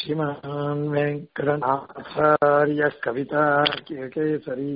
श्रीमान् वेङ्कटनाथार्यः कवितार्किकेसरी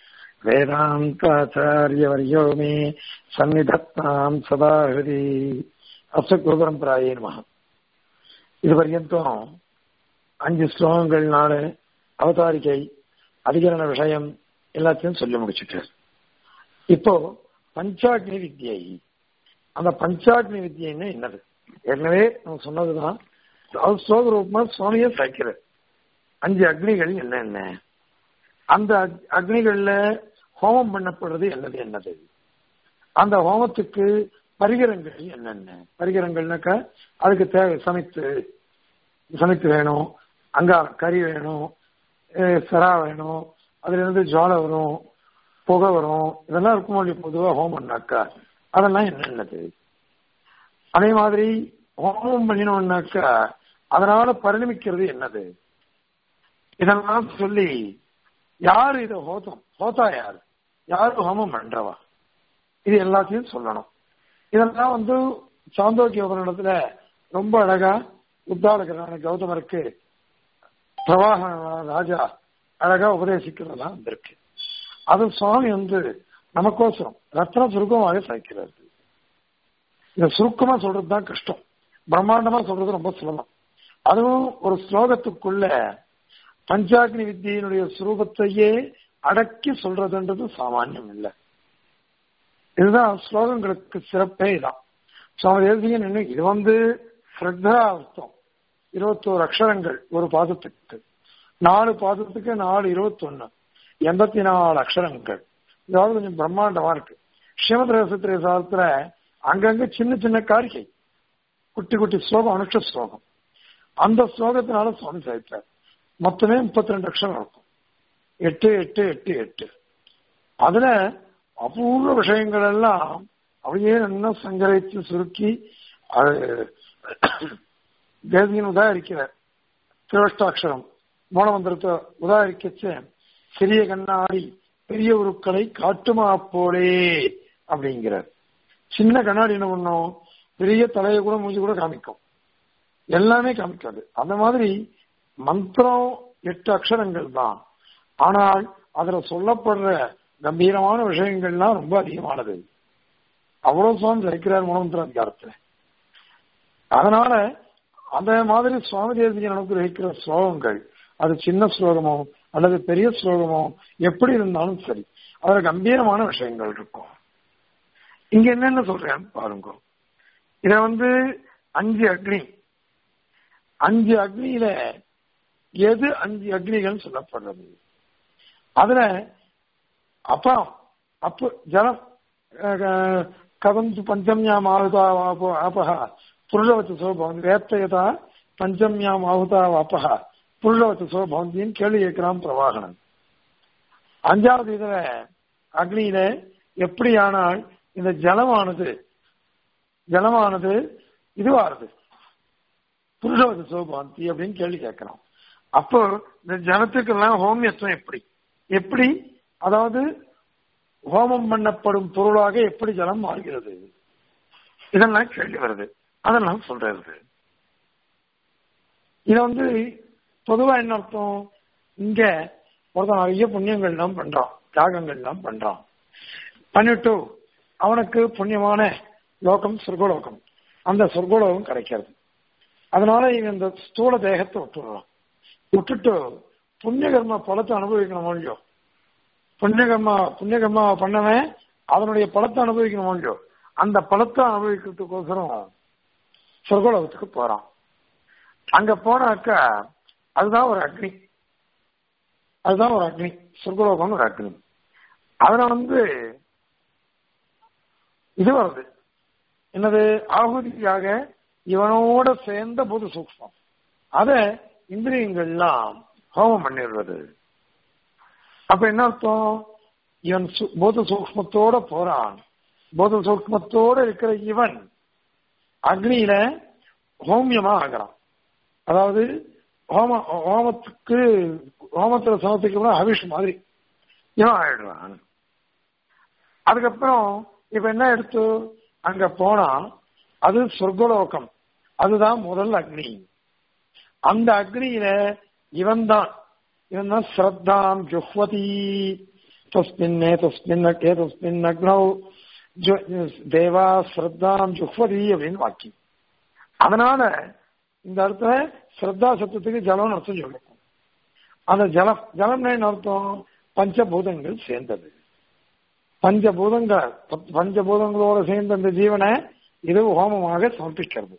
वेदान्ताचार्यवर्यो मे सन्निधत्ताम् सदा हृदि அஸ்வ குருபரம்பராயே நம இது பர்யந்தம் அஞ்சு ஸ்லோகங்கள்னால அவதாரிகை அதிகரண விஷயம் எல்லாத்தையும் சொல்லி முடிச்சுட்டார் இப்போ பஞ்சாக்னி வித்யை அந்த பஞ்சாக்னி வித்யன்னு என்னது ஏற்கனவே நம்ம சொன்னதுதான் ஸ்லோக ரூபமா சுவாமியை சாய்க்கிறார் அஞ்சு அக்னிகள் என்ன என்ன அந்த அக்னிகள்ல ஹோமம் பண்ணப்படுறது என்னது என்னது அந்த ஹோமத்துக்கு பரிகரங்கள் என்னென்ன பரிகரங்கள்னாக்கா அதுக்கு தேவை சமைத்து சமைத்து வேணும் அங்காரம் கறி வேணும் சரா வேணும் அதுல இருந்து ஜுவாலை வரும் புகை வரும் இதெல்லாம் இருக்கும் இல்லையா பொதுவாக ஹோமம்னாக்கா அதெல்லாம் என்னென்னது அதே மாதிரி ஹோமம் பண்ணினோம்னாக்கா அதனால பரிணமிக்கிறது என்னது இதெல்லாம் சொல்லி யாரு இதை ஹோதம் ஹோதா யாரு யாரு ஹோமம் பண்றவா இது எல்லாத்தையும் சொல்லணும் இதெல்லாம் வந்து சாந்தோக்கிய உபநிடத்துல ரொம்ப அழகா உத்தாலகரான கௌதமருக்கு பிரவாக ராஜா அழகா உபதேசிக்கிறதெல்லாம் வந்திருக்கு அது சுவாமி வந்து நமக்கோசரம் ரத்ன சுருக்கமாக சாய்க்கிறாரு இத சுருக்கமா சொல்றதுதான் கஷ்டம் பிரம்மாண்டமா சொல்றது ரொம்ப சுலபம் அதுவும் ஒரு ஸ்லோகத்துக்குள்ள பஞ்சாக்னி வித்தியினுடைய சுரூபத்தையே அடக்கி சொல்றதுன்றது சாமானியம் இல்லை இதுதான் ஸ்லோகங்களுக்கு சிறப்பே இதான் சுவாமி தேசிகன் என்ன இது வந்து ஸ்ரத்தா அர்த்தம் இருபத்தோரு அக்ஷரங்கள் ஒரு பாதத்துக்கு நாலு பாதத்துக்கு நாலு இருபத்தொன்னு எண்பத்தி நாலு அக்ஷரங்கள் இதாவது கொஞ்சம் பிரம்மாண்டமா இருக்கு ஸ்ரீமத் ரசத்திரிய சாதத்துல அங்கங்க சின்ன சின்ன காரிகை குட்டி குட்டி ஸ்லோகம் அனுஷ்ட ஸ்லோகம் அந்த ஸ்லோகத்தினால சுவாமி சாய்ப்பார் மொத்தமே முப்பத்தி ரெண்டு அக்ஷரம் இருக்கும் எட்டு எட்டு எட்டு எட்டு அதுல அபூர்வ விஷயங்கள் எல்லாம் அவையே நல்லா சங்கரித்து சுருக்கி தேசியன் உதாரிக்கிறார் திருஷ்டாட்சரம் மூலமந்திரத்தை உதாரிக்கச்ச சிறிய கண்ணாடி பெரிய உருக்களை காட்டுமா போலே அப்படிங்கிறார் சின்ன கண்ணாடி என்ன பண்ணும் பெரிய தலையை கூட மூஞ்சி கூட காமிக்கும் எல்லாமே காமிக்காது அந்த மாதிரி மந்திரம் எட்டு அக்ஷரங்கள் தான் ஆனால் அதுல சொல்லப்படுற கம்பீரமான விஷயங்கள்லாம் ரொம்ப அதிகமானது அவ்வளவு சுவாமி ஜெயிக்கிறார் மனோந்திர அதிகாரத்துல அதனால அந்த மாதிரி சுவாமி தேசிகன் அனுகிரகிக்கிற ஸ்லோகங்கள் அது சின்ன ஸ்லோகமோ அல்லது பெரிய ஸ்லோகமோ எப்படி இருந்தாலும் சரி அதுல கம்பீரமான விஷயங்கள் இருக்கும் இங்க என்னென்ன சொல்றேன் பாருங்க இத வந்து அஞ்சு அக்னி அஞ்சு அக்னியில எது அஞ்சு அக்னிகள் சொல்லப்படுறது அதுல அப்புறம் அப்பு ஜலம் கதந்து பஞ்சம்யாம் ஆகுதா ஆபக புருஷவத்து சோபவந்தி வேத்தயதா பஞ்சம்யாம் ஆகுதா ஆபக புருஷவத்து சோபவந்தின்னு கேள்வி கேட்கிறான் பிரவாகனன் அஞ்சாவது இதுல அக்னியில எப்படியானால் இந்த ஜலமானது ஜலமானது இதுவாருது புருஷவத்து சோபவந்தி அப்படின்னு கேள்வி கேட்கிறான் அப்போ இந்த ஜனத்துக்கெல்லாம் ஹோமியத்துவம் எப்படி எப்படி அதாவது ஹோமம் பண்ணப்படும் பொருளாக எப்படி ஜலம் மாறுகிறது இதெல்லாம் கேள்வி வருது அதெல்லாம் சொல்றது இத வந்து பொதுவா என்ன அர்த்தம் இங்க ஒருத்தன் நிறைய புண்ணியங்கள் எல்லாம் பண்றான் தியாகங்கள் எல்லாம் பண்றான் பண்ணிட்டு அவனுக்கு புண்ணியமான லோகம் சொர்க்கலோகம் அந்த சொர்க்கலோகம் கிடைக்கிறது அதனால இவன் இந்த ஸ்தூல தேகத்தை விட்டுடுறான் விட்டுட்டு புண்ணிய கர்ம பலத்தை அனுபவிக்கணும் இல்லையோ புண்ணியகர்மா புண்ணியகர்மா பண்ணவன் அதனுடைய பலத்தை அனுபவிக்கணும் இல்லையோ அந்த பலத்தை அனுபவிக்கிறதுக்கோசரம் சொர்க்கோலோகத்துக்கு போறான் அங்க போனாக்கா அதுதான் ஒரு அக்னி அதுதான் ஒரு அக்னி சொர்க்கலோகம்னு ஒரு அக்னி அதுல வந்து இது வருது என்னது ஆகுதியாக இவனோட சேர்ந்த பொது சூக்மம் அத இந்திரியங்கள்லாம் ஹோமம் பண்ணிடுறது அப்ப என்ன அர்த்தம் இவன் போத சூக்மத்தோட போறான் போத சூக்மத்தோட இருக்கிற இவன் அக்னியில ஹோமியமா ஆகிறான் அதாவது ஹோம ஹோமத்துக்கு ஹோமத்துல சமத்துக்கு ஹவிஷ் மாதிரி இவன் ஆயிடுறான் அதுக்கப்புறம் இப்ப என்ன எடுத்து அங்க போனா அது சொர்க்கலோகம் அதுதான் முதல் அக்னி அந்த அக்னியில இவன் தான் இவன் தான் ஸ்ரத்தாம் ஜுஹ்வதி தஸ்மின்னே தஸ்மின் ஏ தஸ்மின் அக்னௌ தேவா ஸ்ரத்தாம் ஜுஹ்வதி அப்படின்னு வாக்கியம் அதனால இந்த இடத்துல ஸ்ரத்தா சத்தத்துக்கு ஜலம்னு அர்த்தம் சொல்லணும் அந்த ஜலம் ஜலம்னா என்ன அர்த்தம் பஞ்சபூதங்கள் சேர்ந்தது பஞ்சபூதங்கள் பஞ்சபூதங்களோட சேர்ந்த அந்த ஜீவனை இது ஹோமமாக சமர்ப்பிக்கிறது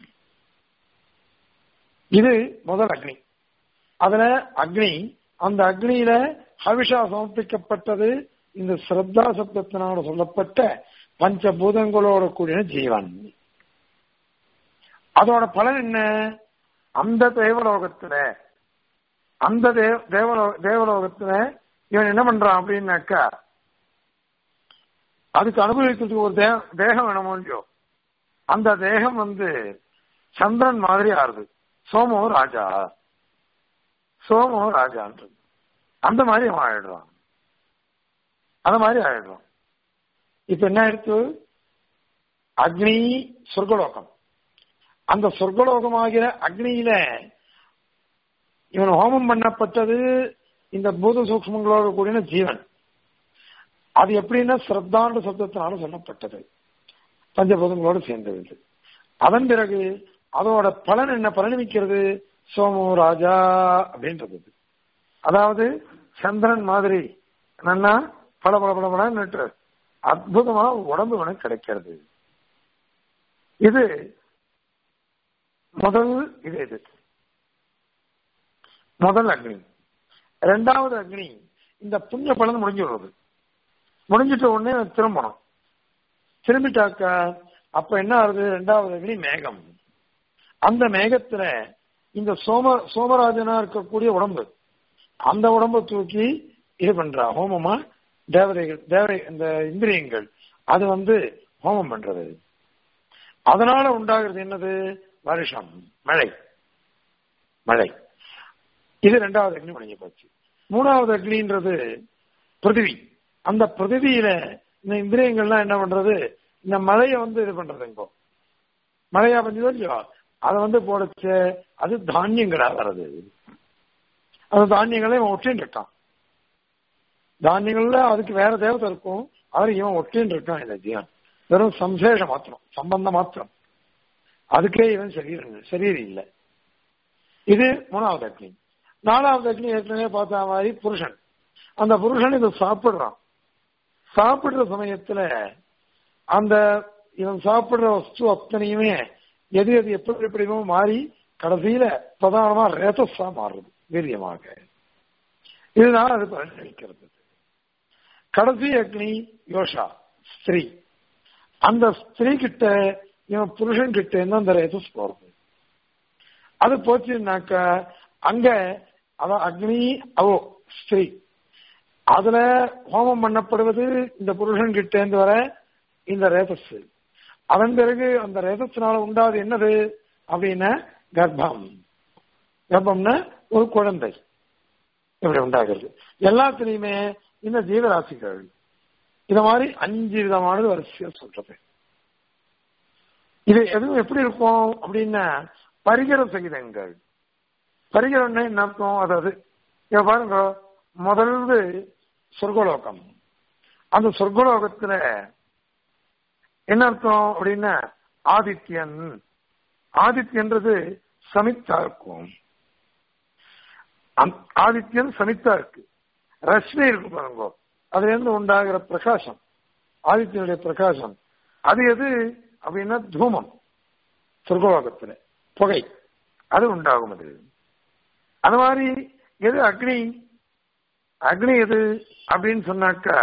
இது முதல் அக்னி அதுல அக்னி அந்த அக்னியில ஹவிஷா சமர்ப்பிக்கப்பட்டது இந்த ஸ்ரத்தா சப்தத்தினால சொல்லப்பட்ட பஞ்சபூதங்களோட கூடிய ஜீவன் அதோட பலன் என்ன அந்த தேவலோகத்துல அந்த தேவ தேவலோ தேவலோகத்துல இவன் என்ன பண்றான் அப்படின்னாக்கா அதுக்கு அனுபவிக்கிறதுக்கு ஒரு தேக தேகம் வேணுமோ இல்லையோ அந்த தேகம் வந்து சந்திரன் மாதிரி ஆறுது சோமோ ராஜா சோமோ ராஜான்றது அந்த மாதிரி அவன் ஆயிடுறான் அந்த மாதிரி ஆயிடுறான் இப்ப என்ன ஆயிடுத்து அக்னி சொர்க்கலோகம் அந்த சொர்க்கலோகமாகிற அக்னியில இவன் ஹோமம் பண்ணப்பட்டது இந்த பூத சூக்மங்களோட கூடிய ஜீவன் அது எப்படின்னா சிரத்தாண்ட சப்தத்தினால சொல்லப்பட்டது பஞ்சபூதங்களோடு சேர்ந்தது அதன் பிறகு அதோட பலன் என்ன பலனளிக்கிறது சோமு ராஜா அப்படின்றது அதாவது சந்திரன் மாதிரி என்னன்னா பல பல பல பலன்னு அற்புதமா உடம்பு உனக்கு கிடைக்கிறது இது முதல் இது இது முதல் அக்னி ரெண்டாவது அக்னி இந்த புண்ணிய பலன் முடிஞ்சு விடுறது முடிஞ்சிட்ட உடனே திரும்பணும் திரும்பிட்டாக்கா அப்ப என்ன ஆகுது ரெண்டாவது அக்னி மேகம் அந்த மேகத்துல இந்த சோம சோமராஜனா இருக்கக்கூடிய உடம்பு அந்த உடம்பை தூக்கி இது பண்றா ஹோமமா தேவதைகள் தேவதை இந்த இந்திரியங்கள் அது வந்து ஹோமம் பண்றது அதனால உண்டாகிறது என்னது வருஷம் மழை மழை இது ரெண்டாவது அக்னி முடிஞ்சு போச்சு மூணாவது அக்னின்றது பிருத்திவி அந்த பிருத்திவியில இந்த இந்திரியங்கள்லாம் என்ன பண்றது இந்த மழையை வந்து இது பண்றது இப்போ மழையா பஞ்சதோ இல்லையோ அதை வந்து போடச்சு அது தானியங்களா வர்றது அந்த தானியங்களே இவன் ஒட்டின்னு இருக்கான் தானியங்கள்ல அதுக்கு வேற தேவதை இருக்கும் அவர் இவன் ஒட்டின்னு இருக்கான் இந்த ஜீவன் வெறும் சம்சேஷம் மாத்திரம் சம்பந்தம் மாத்திரம் அதுக்கே இவன் சரீரம் சரீரம் இல்லை இது மூணாவது அக்னி நாலாவது அக்னி ஏற்கனவே பார்த்த மாதிரி புருஷன் அந்த புருஷன் இதை சாப்பிடுறான் சாப்பிடுற சமயத்துல அந்த இவன் சாப்பிடுற வஸ்து அத்தனையுமே எது எது எப்படி எப்படிமோ மாறி கடைசியில பிரதானமா ரேதஸா மாறுது வீரியமாக இதுதான் அது பலனளிக்கிறது கடைசி அக்னி யோஷா ஸ்திரீ அந்த ஸ்திரீ கிட்ட இவன் புருஷன் கிட்ட இருந்து அந்த ரேதஸ் போறது அது போச்சுன்னாக்க அங்க அவ அக்னி அவோ ஸ்திரீ அதுல ஹோமம் பண்ணப்படுவது இந்த புருஷன் கிட்ட இருந்து வர இந்த ரேதஸ் அதன் பிறகு அந்த ரேதத்தினால உண்டாது என்னது அப்படின்னா கர்ப்பம் கர்ப்பம்னா ஒரு குழந்தை இப்படி உண்டாகிறது எல்லாத்துலயுமே இந்த ஜீவராசிகள் இத மாதிரி அஞ்சு விதமானது வரிசையா சொல்றது இது எதுவும் எப்படி இருக்கும் அப்படின்னா பரிகர சகிதங்கள் பரிகரம்னா என்ன அர்த்தம் அதாவது இங்க பாருங்க முதல்வது சொர்க்கலோகம் அந்த சொர்க்கலோகத்துல என்ன அர்த்தம் அப்படின்னா ஆதித்யன் ஆதித்யன்றது சமித்தா இருக்கும் ஆதித்யன் சமித்தா இருக்கு ரஷ்மி இருக்கு பாருங்க அதுல இருந்து உண்டாகிற பிரகாசம் ஆதித்யனுடைய பிரகாசம் அது எது அப்படின்னா தூமம் சொர்க்கலோகத்துல புகை அது உண்டாகும் அது அது மாதிரி எது அக்னி அக்னி எது அப்படின்னு சொன்னாக்கா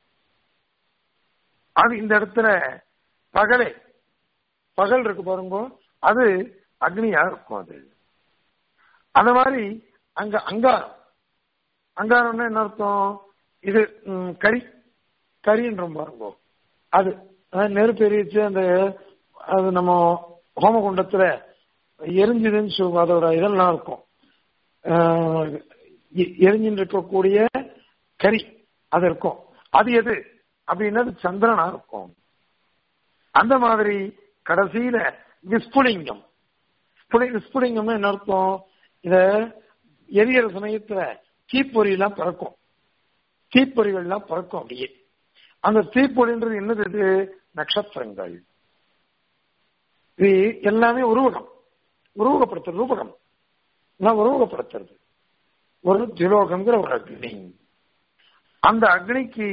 அது இந்த இடத்துல பகலே பகல் இருக்கு பாருங்க அது அக்னியா இருக்கும் அது அந்த மாதிரி அங்க அங்காரம் அங்காரம்னா என்ன அர்த்தம் இது கறி கறின்ற பாருங்க அது நெருப்பு எரிச்சு அந்த அது நம்ம ஹோமகுண்டத்துல எரிஞ்சுதுன்னு சொல்லுவோம் அதோட இதெல்லாம் இருக்கும் எரிஞ்சுட்டு இருக்கக்கூடிய கறி அது இருக்கும் அது எது அப்படின்னா சந்திரனா இருக்கும் அந்த மாதிரி கடைசியில விஸ்புலிங்கம் விஸ்புலிங்கம்னு என்ன அர்த்தம் இத எரியற சமயத்துல தீப்பொறி எல்லாம் பறக்கும் தீப்பொறிகள் எல்லாம் பறக்கும் அப்படியே அந்த தீப்பொறின்றது என்னது இது நட்சத்திரங்கள் இது எல்லாமே உருவகம் உருவகப்படுத்துறது ரூபகம் எல்லாம் உருவகப்படுத்துறது ஒரு திலோகங்கிற ஒரு அக்னி அந்த அக்னிக்கு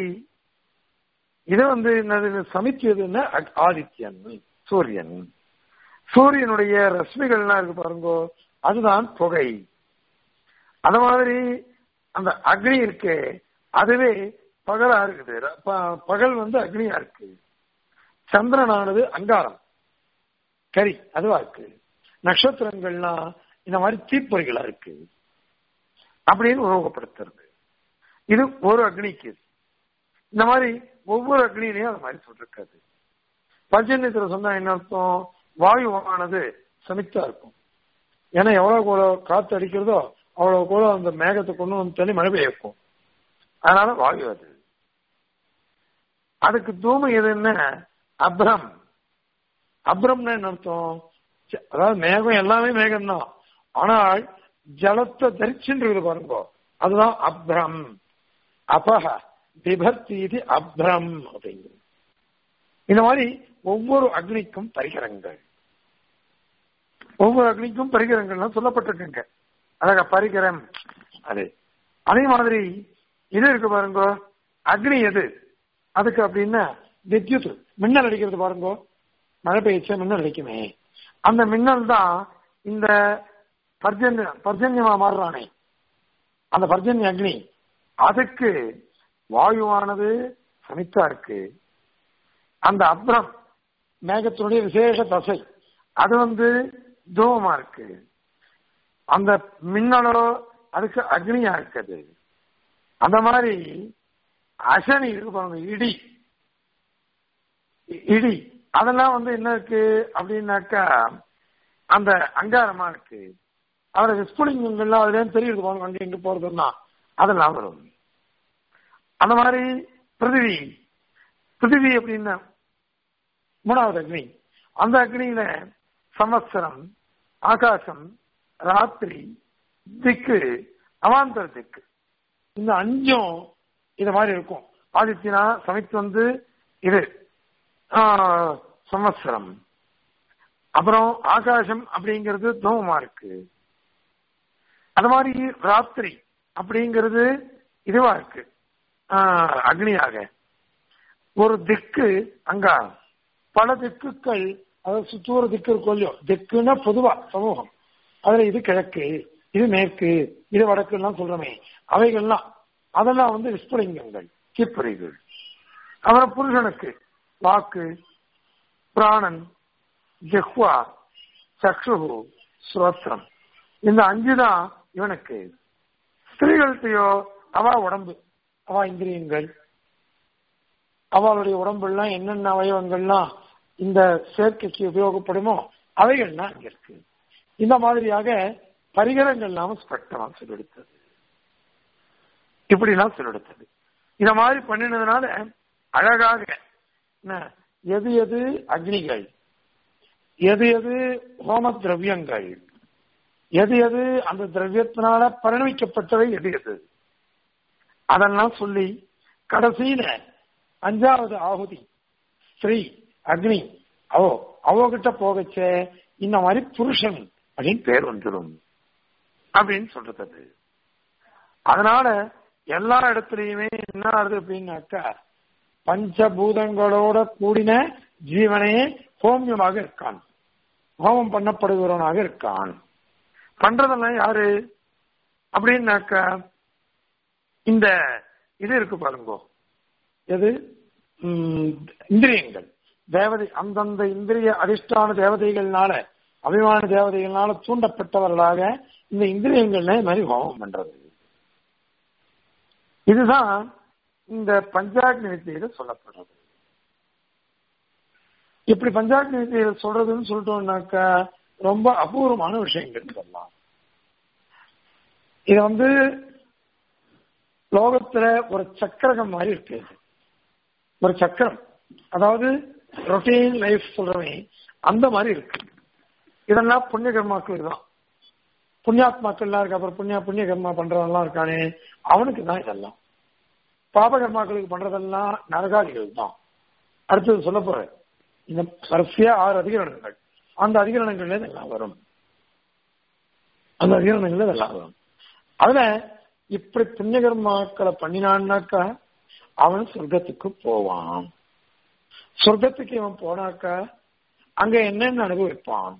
இது வந்து என்னது சமைச்சதுன்னா ஆதித்யன் சூரியன் சூரியனுடைய ரஷ்மிகள்லாம் இருக்கு பாருங்க அதுதான் புகை அந்த மாதிரி அந்த அக்னி இருக்கு அதுவே பகலா இருக்குது பகல் வந்து அக்னியா இருக்கு சந்திரனானது அங்காரம் கரி அதுவா இருக்கு நட்சத்திரங்கள்லாம் இந்த மாதிரி தீப்பொறிகளா இருக்கு அப்படின்னு உருவகப்படுத்துறது இது ஒரு அக்னிக்கு இந்த மாதிரி ஒவ்வொரு அக்னியிலையும் அது மாதிரி சொல்லிருக்காது பஞ்சன்யத்துல சொன்னா என்ன அர்த்தம் வாயுவானது சமித்தா இருக்கும் ஏன்னா எவ்வளவு கூட காத்து அடிக்கிறதோ அவ்வளவு கூட அந்த மேகத்தை கொண்டு வந்து தள்ளி மழை பெய்ய வைக்கும் அதனால வாயு அது அதுக்கு தூமம் எது என்ன அப்ரம் அப்ரம்னா என்ன அர்த்தம் அதாவது மேகம் எல்லாமே மேகம் தான் ஆனால் ஜலத்தை தரிச்சுன்றது பாருங்க அதுதான் அப்ரம் அபக விபர்த்தி இது அப்ரம் அப்படிங்கிறது இந்த மாதிரி ஒவ்வொரு அக்னிக்கும் பரிகரங்கள் ஒவ்வொரு அக்னிக்கும் பரிகரங்கள்லாம் சொல்லப்பட்டிருக்குங்க அழகா பரிகரம் அது அதே மாதிரி இது இருக்கு பாருங்க அக்னி எது அதுக்கு அப்படின்னா வித்யுத் மின்னல் அடிக்கிறது பாருங்க மழை பெய்ச்சா மின்னல் அடிக்குமே அந்த மின்னல் தான் இந்த பர்ஜன்ய பர்ஜன்யமா மாறுறானே அந்த பர்ஜன்ய அக்னி அதுக்கு வாயுவானது சமித்தா இருக்கு அந்த அப்ரம் மேகத்தினுடைய விசேஷ தசை அது வந்து தூவமா இருக்கு அந்த மின்னலோ அதுக்கு அக்னியா இருக்குது அந்த மாதிரி அசனி இருக்கு பாருங்க இடி இடி அதெல்லாம் வந்து என்ன இருக்கு அப்படின்னாக்கா அந்த அங்காரமா இருக்கு அவரை விஸ்புலிங்கங்கள்லாம் அதுல தெரியுது பாருங்க அங்க இங்க போறதுன்னா அதெல்லாம் வரும் அந்த மாதிரி பிருத்திவி பிருத்திவி அப்படின்னா மூணாவது அக்னி அந்த அக்னியில சமஸ்திரம் ஆகாசம் ராத்திரி திக்கு அவாந்தர திக்கு இந்த அஞ்சும் இது மாதிரி இருக்கும் ஆதித்யனா சமைத்து வந்து இது சமஸ்திரம் அப்புறம் ஆகாசம் அப்படிங்கிறது தோமமா இருக்கு அது மாதிரி ராத்திரி அப்படிங்கிறது இதுவா இருக்கு அக்னியாக ஒரு திக்கு அங்காரம் பல திக்குகள் அதாவது சுத்தூர திக்கு இருக்கும் இல்லையோ திக்குன்னா பொதுவா சமூகம் அதுல இது கிழக்கு இது மேற்கு இது வடக்குலாம் சொல்றோமே அவைகள்லாம் அதெல்லாம் வந்து விஸ்பலிங்கங்கள் கீப்பறிகள் அப்புறம் புருஷனுக்கு வாக்கு பிராணன் ஜெஹ்வா சக்ஷு ஸ்ரோத்திரம் இந்த அஞ்சு தான் இவனுக்கு ஸ்திரீகள்கிட்டயோ அவ உடம்பு அவ இந்திரியங்கள் அவளுடைய உடம்புலாம் என்னென்ன அவயவங்கள்லாம் இந்த சேர்க்கைக்கு உபயோகப்படுமோ அவைகள்லாம் அங்க இருக்கு இந்த மாதிரியாக பரிகரங்கள் இல்லாம ஸ்பஷ்டமா சொல்லெடுத்தது இப்படிலாம் சொல்லெடுத்தது இந்த மாதிரி பண்ணினதுனால அழகாக எது எது அக்னிகள் எது எது ஹோம திரவியங்கள் எது எது அந்த திரவியத்தினால பரிணமிக்கப்பட்டவை எது எது அதெல்லாம் சொல்லி கடைசியில அஞ்சாவது ஆகுதி ஸ்ரீ அக்னி அவோ அவகிட்ட போகச்ச இந்த மாதிரி புருஷன் அப்படின்னு பேர் வந்துடும் அப்படின்னு சொல்றது அதனால எல்லா இடத்துலயுமே என்ன ஆகுது அப்படின்னாக்கா பஞ்சபூதங்களோட கூடின ஜீவனே ஹோமியமாக இருக்கான் ஹோமம் பண்ணப்படுகிறவனாக இருக்கான் பண்றதெல்லாம் யாரு அப்படின்னாக்கா இந்த இது இருக்கு பாருங்க எது இந்திரியங்கள் தேவதை அந்தந்த இந்திரிய அதிஷ்டான தேவதைகள்னால அபிமான தேவதைகள்னால தூண்டப்பட்டவர்களாக இந்த இந்திரியங்கள்ல மாதிரி ஹோமம் பண்றது இதுதான் இந்த பஞ்சாக்னி வித்தியில சொல்லப்படுறது இப்படி பஞ்சாக்னி வித்தியில சொல்றதுன்னு சொல்லிட்டோம்னாக்கா ரொம்ப அபூர்வமான விஷயங்கள் சொல்லலாம் இது வந்து லோகத்துல ஒரு சக்கரகம் மாதிரி இருக்கு ஒரு சக்கரம் அதாவது ரொட்டீன் லைஃப் சொல்றவன் அந்த மாதிரி இருக்கு இதெல்லாம் புண்ணிய கர்மாக்கள் தான் புண்ணியாத்மாக்கள்லாம் இருக்கு அப்புறம் புண்ணிய புண்ணிய கர்மா பண்றதெல்லாம் இருக்கானே அவனுக்கு தான் இதெல்லாம் பாபகர்மாக்களுக்கு பண்றதெல்லாம் நரகாதிகள் தான் அடுத்தது சொல்ல போறேன் இந்த வரிசையா ஆறு அதிகரணங்கள் அந்த அதிகரணங்கள்ல இதெல்லாம் வரும் அந்த அதிகரணங்கள்ல இதெல்லாம் வரும் அதுல இப்படி புண்ணியகர்மாக்களை பண்ணினான்னாக்கா அவன் சொர்க்கத்துக்கு போவான் சொர்க்கத்துக்கு இவன் போனாக்கா அங்க என்னென்ன அனுபவிப்பான்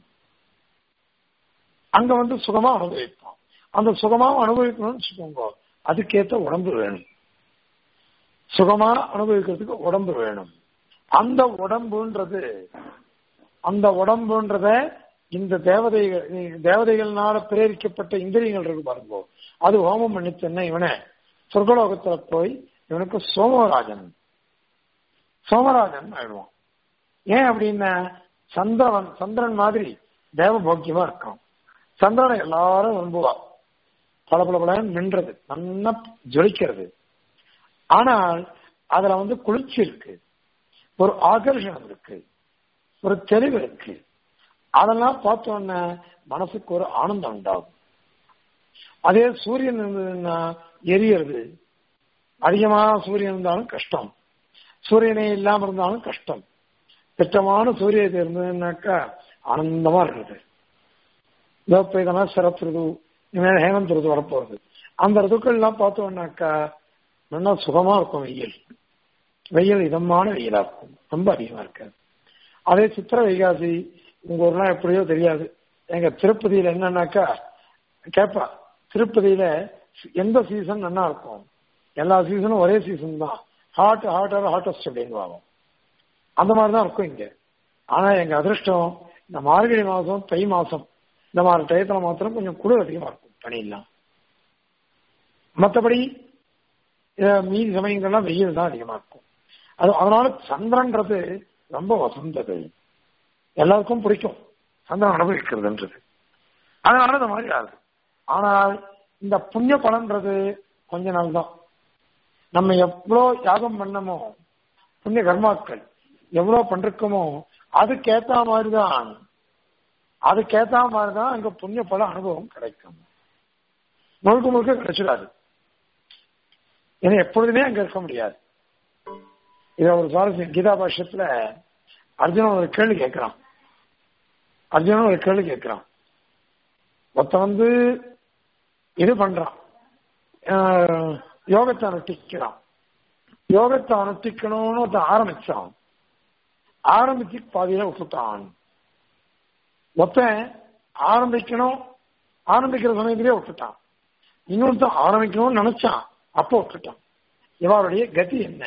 அங்க வந்து சுகமா அனுபவிப்பான் அந்த சுகமா அனுபவிக்கணும்னு வச்சுக்கோங்க அதுக்கேற்ற உடம்பு வேணும் சுகமா அனுபவிக்கிறதுக்கு உடம்பு வேணும் அந்த உடம்புன்றது அந்த உடம்புன்றத இந்த தேவதைகள் தேவதைகள்னால பிரேரிக்கப்பட்ட இந்திரியங்கள் இருக்கு பாருங்க அது ஹோமம் பண்ணிச்சேன்னா இவனை சொர்க்கலோகத்துல போய் இவனுக்கு சோமராஜன் சோமராஜன் ஆயிடுவான் ஏன் அப்படின்னா சந்திரன் சந்திரன் மாதிரி தேவ போக்கியமா இருக்கான் சந்திரனை எல்லாரும் விரும்புவா பல பல பல நின்றது நல்லா ஜொலிக்கிறது ஆனால் அதுல வந்து குளிர்ச்சி இருக்கு ஒரு ஆகர்ஷணம் இருக்கு ஒரு தெளிவு இருக்கு அதெல்லாம் பார்த்தோன்னா மனசுக்கு ஒரு ஆனந்தம் உண்டாகும் அதே சூரியன் இருந்ததுன்னா எரியறது அதிகமா சூரியன் இருந்தாலும் கஷ்டம் சூரியனே இல்லாம இருந்தாலும் கஷ்டம் திட்டமான சூரியத்தை இருந்ததுன்னாக்கா ஆனந்தமா இருக்குது இதோ இப்ப இதெல்லாம் சிறப்பு ருது இனிமேல் ஹேமந்த் ருது வரப்போகுது அந்த ருதுக்கள் எல்லாம் பார்த்தோம்னாக்கா நல்லா சுகமா இருக்கும் வெயில் வெயில் இதமான வெயிலா இருக்கும் ரொம்ப அதிகமா இருக்காது அதே சித்திர வைகாசி உங்க ஊர்லாம் எப்படியோ தெரியாது எங்க திருப்பதியில என்னன்னாக்கா கேப்பா திருப்பதியில எந்த சீசன் நல்லா இருக்கும் எல்லா சீசனும் ஒரே சீசன் தான் ஹாட் ஹாட்டர் ஹாட்டஸ்ட் அப்படின்னு அந்த மாதிரி தான் இருக்கும் இங்க ஆனா எங்க அதிர்ஷ்டம் இந்த மார்கழி மாசம் தை மாசம் இந்த மாதிரி டயத்துல மாத்திரம் கொஞ்சம் குளிர் அதிகமா இருக்கும் பனி எல்லாம் மற்றபடி மீதி சமயங்கள்லாம் வெயில் தான் அதிகமா இருக்கும் அது அதனால சந்திரன்றது ரொம்ப வசந்தது எல்லாருக்கும் பிடிக்கும் சந்திரன் அனுபவிக்கிறதுன்றது அதனால இந்த மாதிரி ஆகுது ஆனால் இந்த புண்ணிய பலன்றது கொஞ்ச நாள் தான் நம்ம எவ்வளோ யாகம் பண்ணமோ புண்ணிய கர்மாக்கள் எவ்வளவு பண்றோமோ அதுக்கேத்த மாதிரிதான் அதுக்கேத்த மாதிரிதான் அங்க புண்ணிய பல அனுபவம் கிடைக்கும் முழுக்க முழுக்க கிடைச்சிடாது ஏன்னா எப்பொழுதுமே அங்க இருக்க முடியாது இத ஒரு சுவாரஸ்யம் கீதா பாஷ்யத்துல அர்ஜுனன் ஒரு கேள்வி கேட்கிறான் அர்ஜுனன் ஒரு கேள்வி கேட்கிறான் ஒருத்த வந்து இது பண்றான் யோகத்தை அனுஷ்டிக்கிறான் யோகத்தை அனுஷ்டிக்கணும்னு ஒருத்தன் ஆரம்பிச்சான் ஆரம்பிச்சு பாதியில விட்டுட்டான் ஒருத்தன் ஆரம்பிக்கணும் ஆரம்பிக்கிற சமயத்திலே விட்டுட்டான் இன்னொருத்தன் ஆரம்பிக்கணும்னு நினைச்சான் அப்போ விட்டுட்டான் இவருடைய கதி என்ன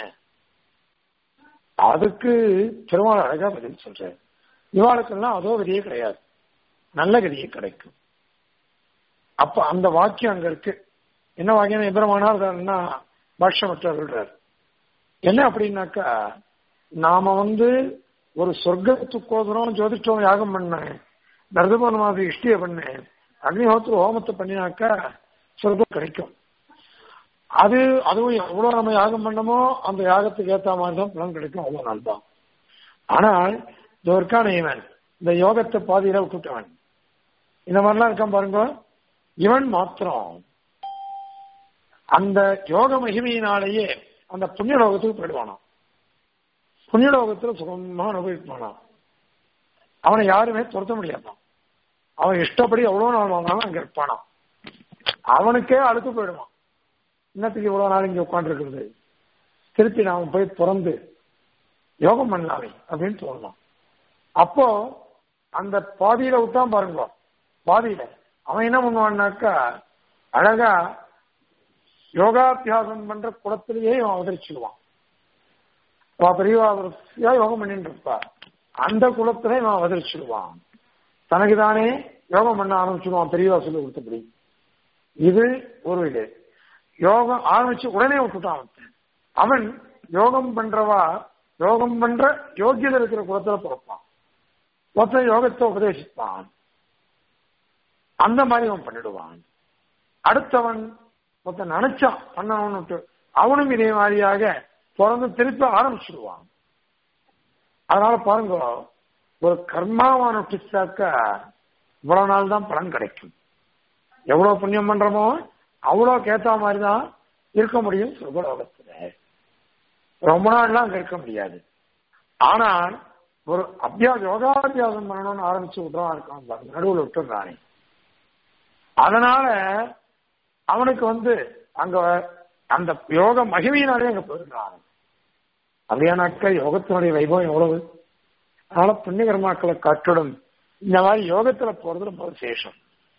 அதுக்கு திருமால் அழகா பதில் சொல்றாரு இவாளுக்கெல்லாம் அதோ கதியே கிடையாது நல்ல கதியே கிடைக்கும் அப்ப அந்த வாக்கியம் அங்க இருக்கு என்ன வாக்கியம் எதிரமானார்னா பாஷ்யமற்ற சொல்றாரு என்ன அப்படின்னாக்கா நாம வந்து ஒரு சொர்க்கத்துக்கோசரம் ஜோதிஷ்டம் யாகம் பண்ணேன் தர்தபன மாதிரி இஷ்டிய பண்ணேன் அக்னிஹோத்திர ஹோமத்தை பண்ணினாக்கா சொர்க்கம் கிடைக்கும் அது அதுவும் எவ்வளவு நம்ம யாகம் பண்ணமோ அந்த யாகத்துக்கு ஏத்த மாதிரி தான் பலன் கிடைக்கும் அவ்வளவு நாள் தான் ஆனால் இந்த இருக்கான இவன் இந்த யோகத்தை பாதியில விட்டுட்டவன் இந்த மாதிரிலாம் இருக்கான் பாருங்க இவன் மாத்திரம் அந்த யோக மகிமையினாலேயே அந்த புண்ணியலோகத்துக்கு போயிடுவானாம் புண்ணியலோகத்துல சுகமா அனுபவிப்பானாம் அவனை யாருமே துரத்த முடியாதான் அவன் இஷ்டப்படி எவ்வளவு நாள் வாங்கினாலும் அங்க இருப்பானாம் அவனுக்கே அழுத்து போயிடுவான் இன்னத்துக்கு இவ்வளவு நாள் இங்க உட்காந்துருக்கிறது திருப்பி நாம போய் பிறந்து யோகம் பண்ணலாமே அப்படின்னு சொல்லலாம் அப்போ அந்த பாதியில விட்டான் பாருங்க பாதியில அவன் என்ன பண்ணுவான்னாக்கா அழகா யோகாபியாசம் பண்ற குளத்திலேயே அவன் அவதரிச்சுடுவான் பெரியவா யோகம் பண்ணிட்டு இருப்பா அந்த குளத்துல இவன் அவதரிச்சுடுவான் தனக்கு தானே யோகம் பண்ண ஆரம்பிச்சுடுவான் பெரியவா சொல்லி கொடுத்தபடி இது ஒரு இது யோகம் ஆரம்பிச்சு உடனே விட்டுட்டான் அவன் யோகம் பண்றவா யோகம் பண்ற யோகியதை இருக்கிற குலத்துல பிறப்பான் மொத்த யோகத்தை உபதேசிப்பான் அந்த மாதிரி அவன் பண்ணிடுவான் அடுத்தவன் மொத்த நினைச்சான் பண்ணணும்னு அவனும் இதே மாதிரியாக பிறந்து திருப்பி ஆரம்பிச்சிடுவான் அதனால பாருங்க ஒரு கர்மாவான பிச்சாக்க இவ்வளவு நாள் தான் பலன் கிடைக்கும் எவ்வளவு புண்ணியம் பண்றோமோ அவ்வளோக்கு ஏத்த மாதிரி தான் இருக்க முடியும் சுகலோகத்துல ரொம்ப நாள்லாம் அங்க இருக்க முடியாது ஆனால் ஒரு அபியாசம் யோகாபியாசம் பண்ணணும்னு ஆரம்பிச்சு விட்டுறான் இருக்கான் பாருங்க நடுவில் விட்டுறானே அதனால அவனுக்கு வந்து அங்க அந்த யோக மகிமையினாலே அங்க போயிருக்கான் அப்படியானாக்க யோகத்தினுடைய வைபவம் எவ்வளவு அதனால புண்ணிய கர்மாக்களை காட்டிடும் இந்த மாதிரி யோகத்துல போறது ரொம்ப விசேஷம்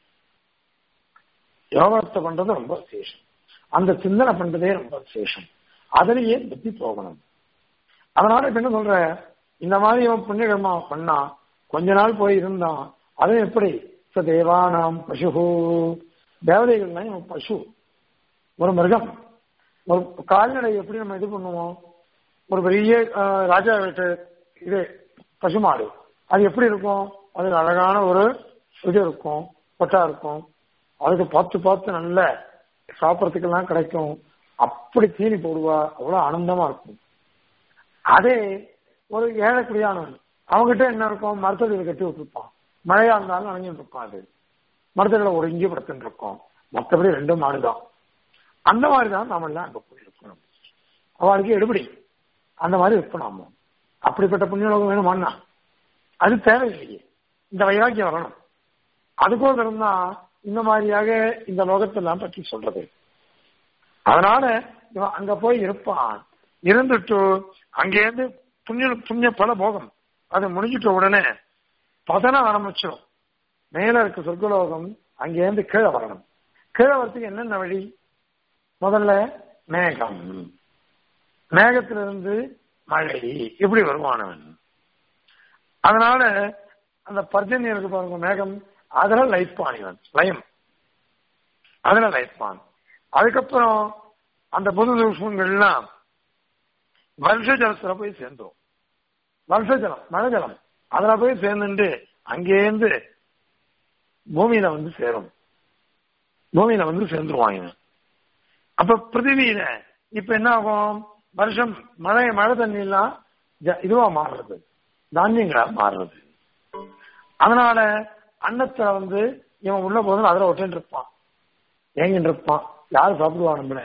யோகத்தை பண்றது ரொம்ப விசேஷம் அந்த சிந்தனை பண்றதே ரொம்ப விசேஷம் அதுலயே புத்தி போகணும் அதனால இப்ப என்ன சொல்ற இந்த மாதிரி இவன் புண்ணிய கர்மா பண்ணா கொஞ்ச நாள் போய் இருந்தான் அது எப்படி ச தேவானாம் பசு தேவதைகள்னா இவன் பசு ஒரு மிருகம் ஒரு கால்நடை எப்படி நம்ம இது பண்ணுவோம் ஒரு பெரிய அஹ், ராஜா வீட்டு இது பசுமாடு அது எப்படி இருக்கும் அது அழகான ஒரு இது இருக்கும் கொட்டா இருக்கும் அதுக்கு பார்த்து பார்த்து நல்ல சாப்பிட்றதுக்கெல்லாம் கிடைக்கும் அப்படி தீனி போடுவா அவ்வளவு ஆனந்தமா இருக்கும் அதே ஒரு ஏழை குடியானவன் அவங்ககிட்ட என்ன இருக்கும் மரத்தடியில் கட்டி விட்டுருப்பான் மழையா இருந்தாலும் நனைஞ்சிட்டு இருப்பான் அது மரத்தடியில் ஒரு இங்கே படுத்துட்டு இருக்கோம் மற்றபடி ரெண்டு மாடுதான் அந்த மாதிரி தான் நாம எல்லாம் அங்க போய் இருக்கணும் அவளுக்கு எடுபடி அந்த மாதிரி இருக்கணும் நாம அப்படிப்பட்ட புண்ணியலோகம் வேணுமான்னா அது தேவையில்லையே இந்த வைராக்கியம் வரணும் அதுக்கோசரம் தான் இந்த மாதிரியாக இந்த லோகத்தெல்லாம் பற்றி சொல்றது அதனால இவன் அங்க போய் இருப்பான் இருந்துட்டு அங்கேருந்து புண்ணிய புண்ணிய பல போகம் அது முடிஞ்சிட்ட உடனே பதனம் ஆரம்பிச்சிடும் மேல இருக்க சொர்க்கலோகம் அங்கேருந்து கீழே வரணும் கீழே வரத்துக்கு என்னென்ன வழி முதல்ல மேகம் மேகத்திலிருந்து மழை இப்படி வருவானவன் அதனால அந்த பர்ஜன்யம் இருக்கு பாருங்க மேகம் அதுல லைப்பான் இவன் லயம் அதுல லைப்பான் அதுக்கப்புறம் அந்த பொது தூஷங்கள்லாம் வருஷ ஜலத்துல போய் சேர்ந்தோம் வருஷ ஜலம் மழை ஜலம் அதுல போய் சேர்ந்துட்டு அங்கேருந்து பூமியில வந்து சேரும் பூமியில வந்து சேர்ந்துருவான் இவன் அப்ப பிருத்திவியில இப்ப என்ன ஆகும் வருஷம் மழை மழை தண்ணி எல்லாம் ஜ- இதுவா மாறுறது தானியங்களா மாறுறது அதனால அன்னத்துல வந்து இவன் உள்ள போதும் அதுல ஒட்டின்னு இருப்பான் ஏங்கிட்டு இருப்பான் யாரு சாப்பிடுவா நம்மள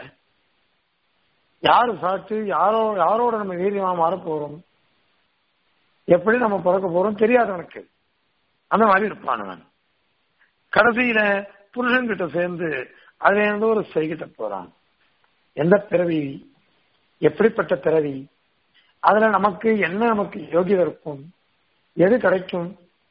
யாரு சாப்பிட்டு யாரோ யாரோட நம்ம வீரியமா மாற போறோம் எப்படி நம்ம பிறக்க போறோம் தெரியாது எனக்கு அந்த மாதிரி இருப்பான் அவன் கடைசியில புருஷன் கிட்ட சேர்ந்து அதுல இருந்து ஒரு செய்கிட்ட போறான் எந்த பிறவி எப்படிப்பட்ட பிறவி அதுல நமக்கு என்ன நமக்கு யோகியம் இருக்கும் எது கிடைக்கும்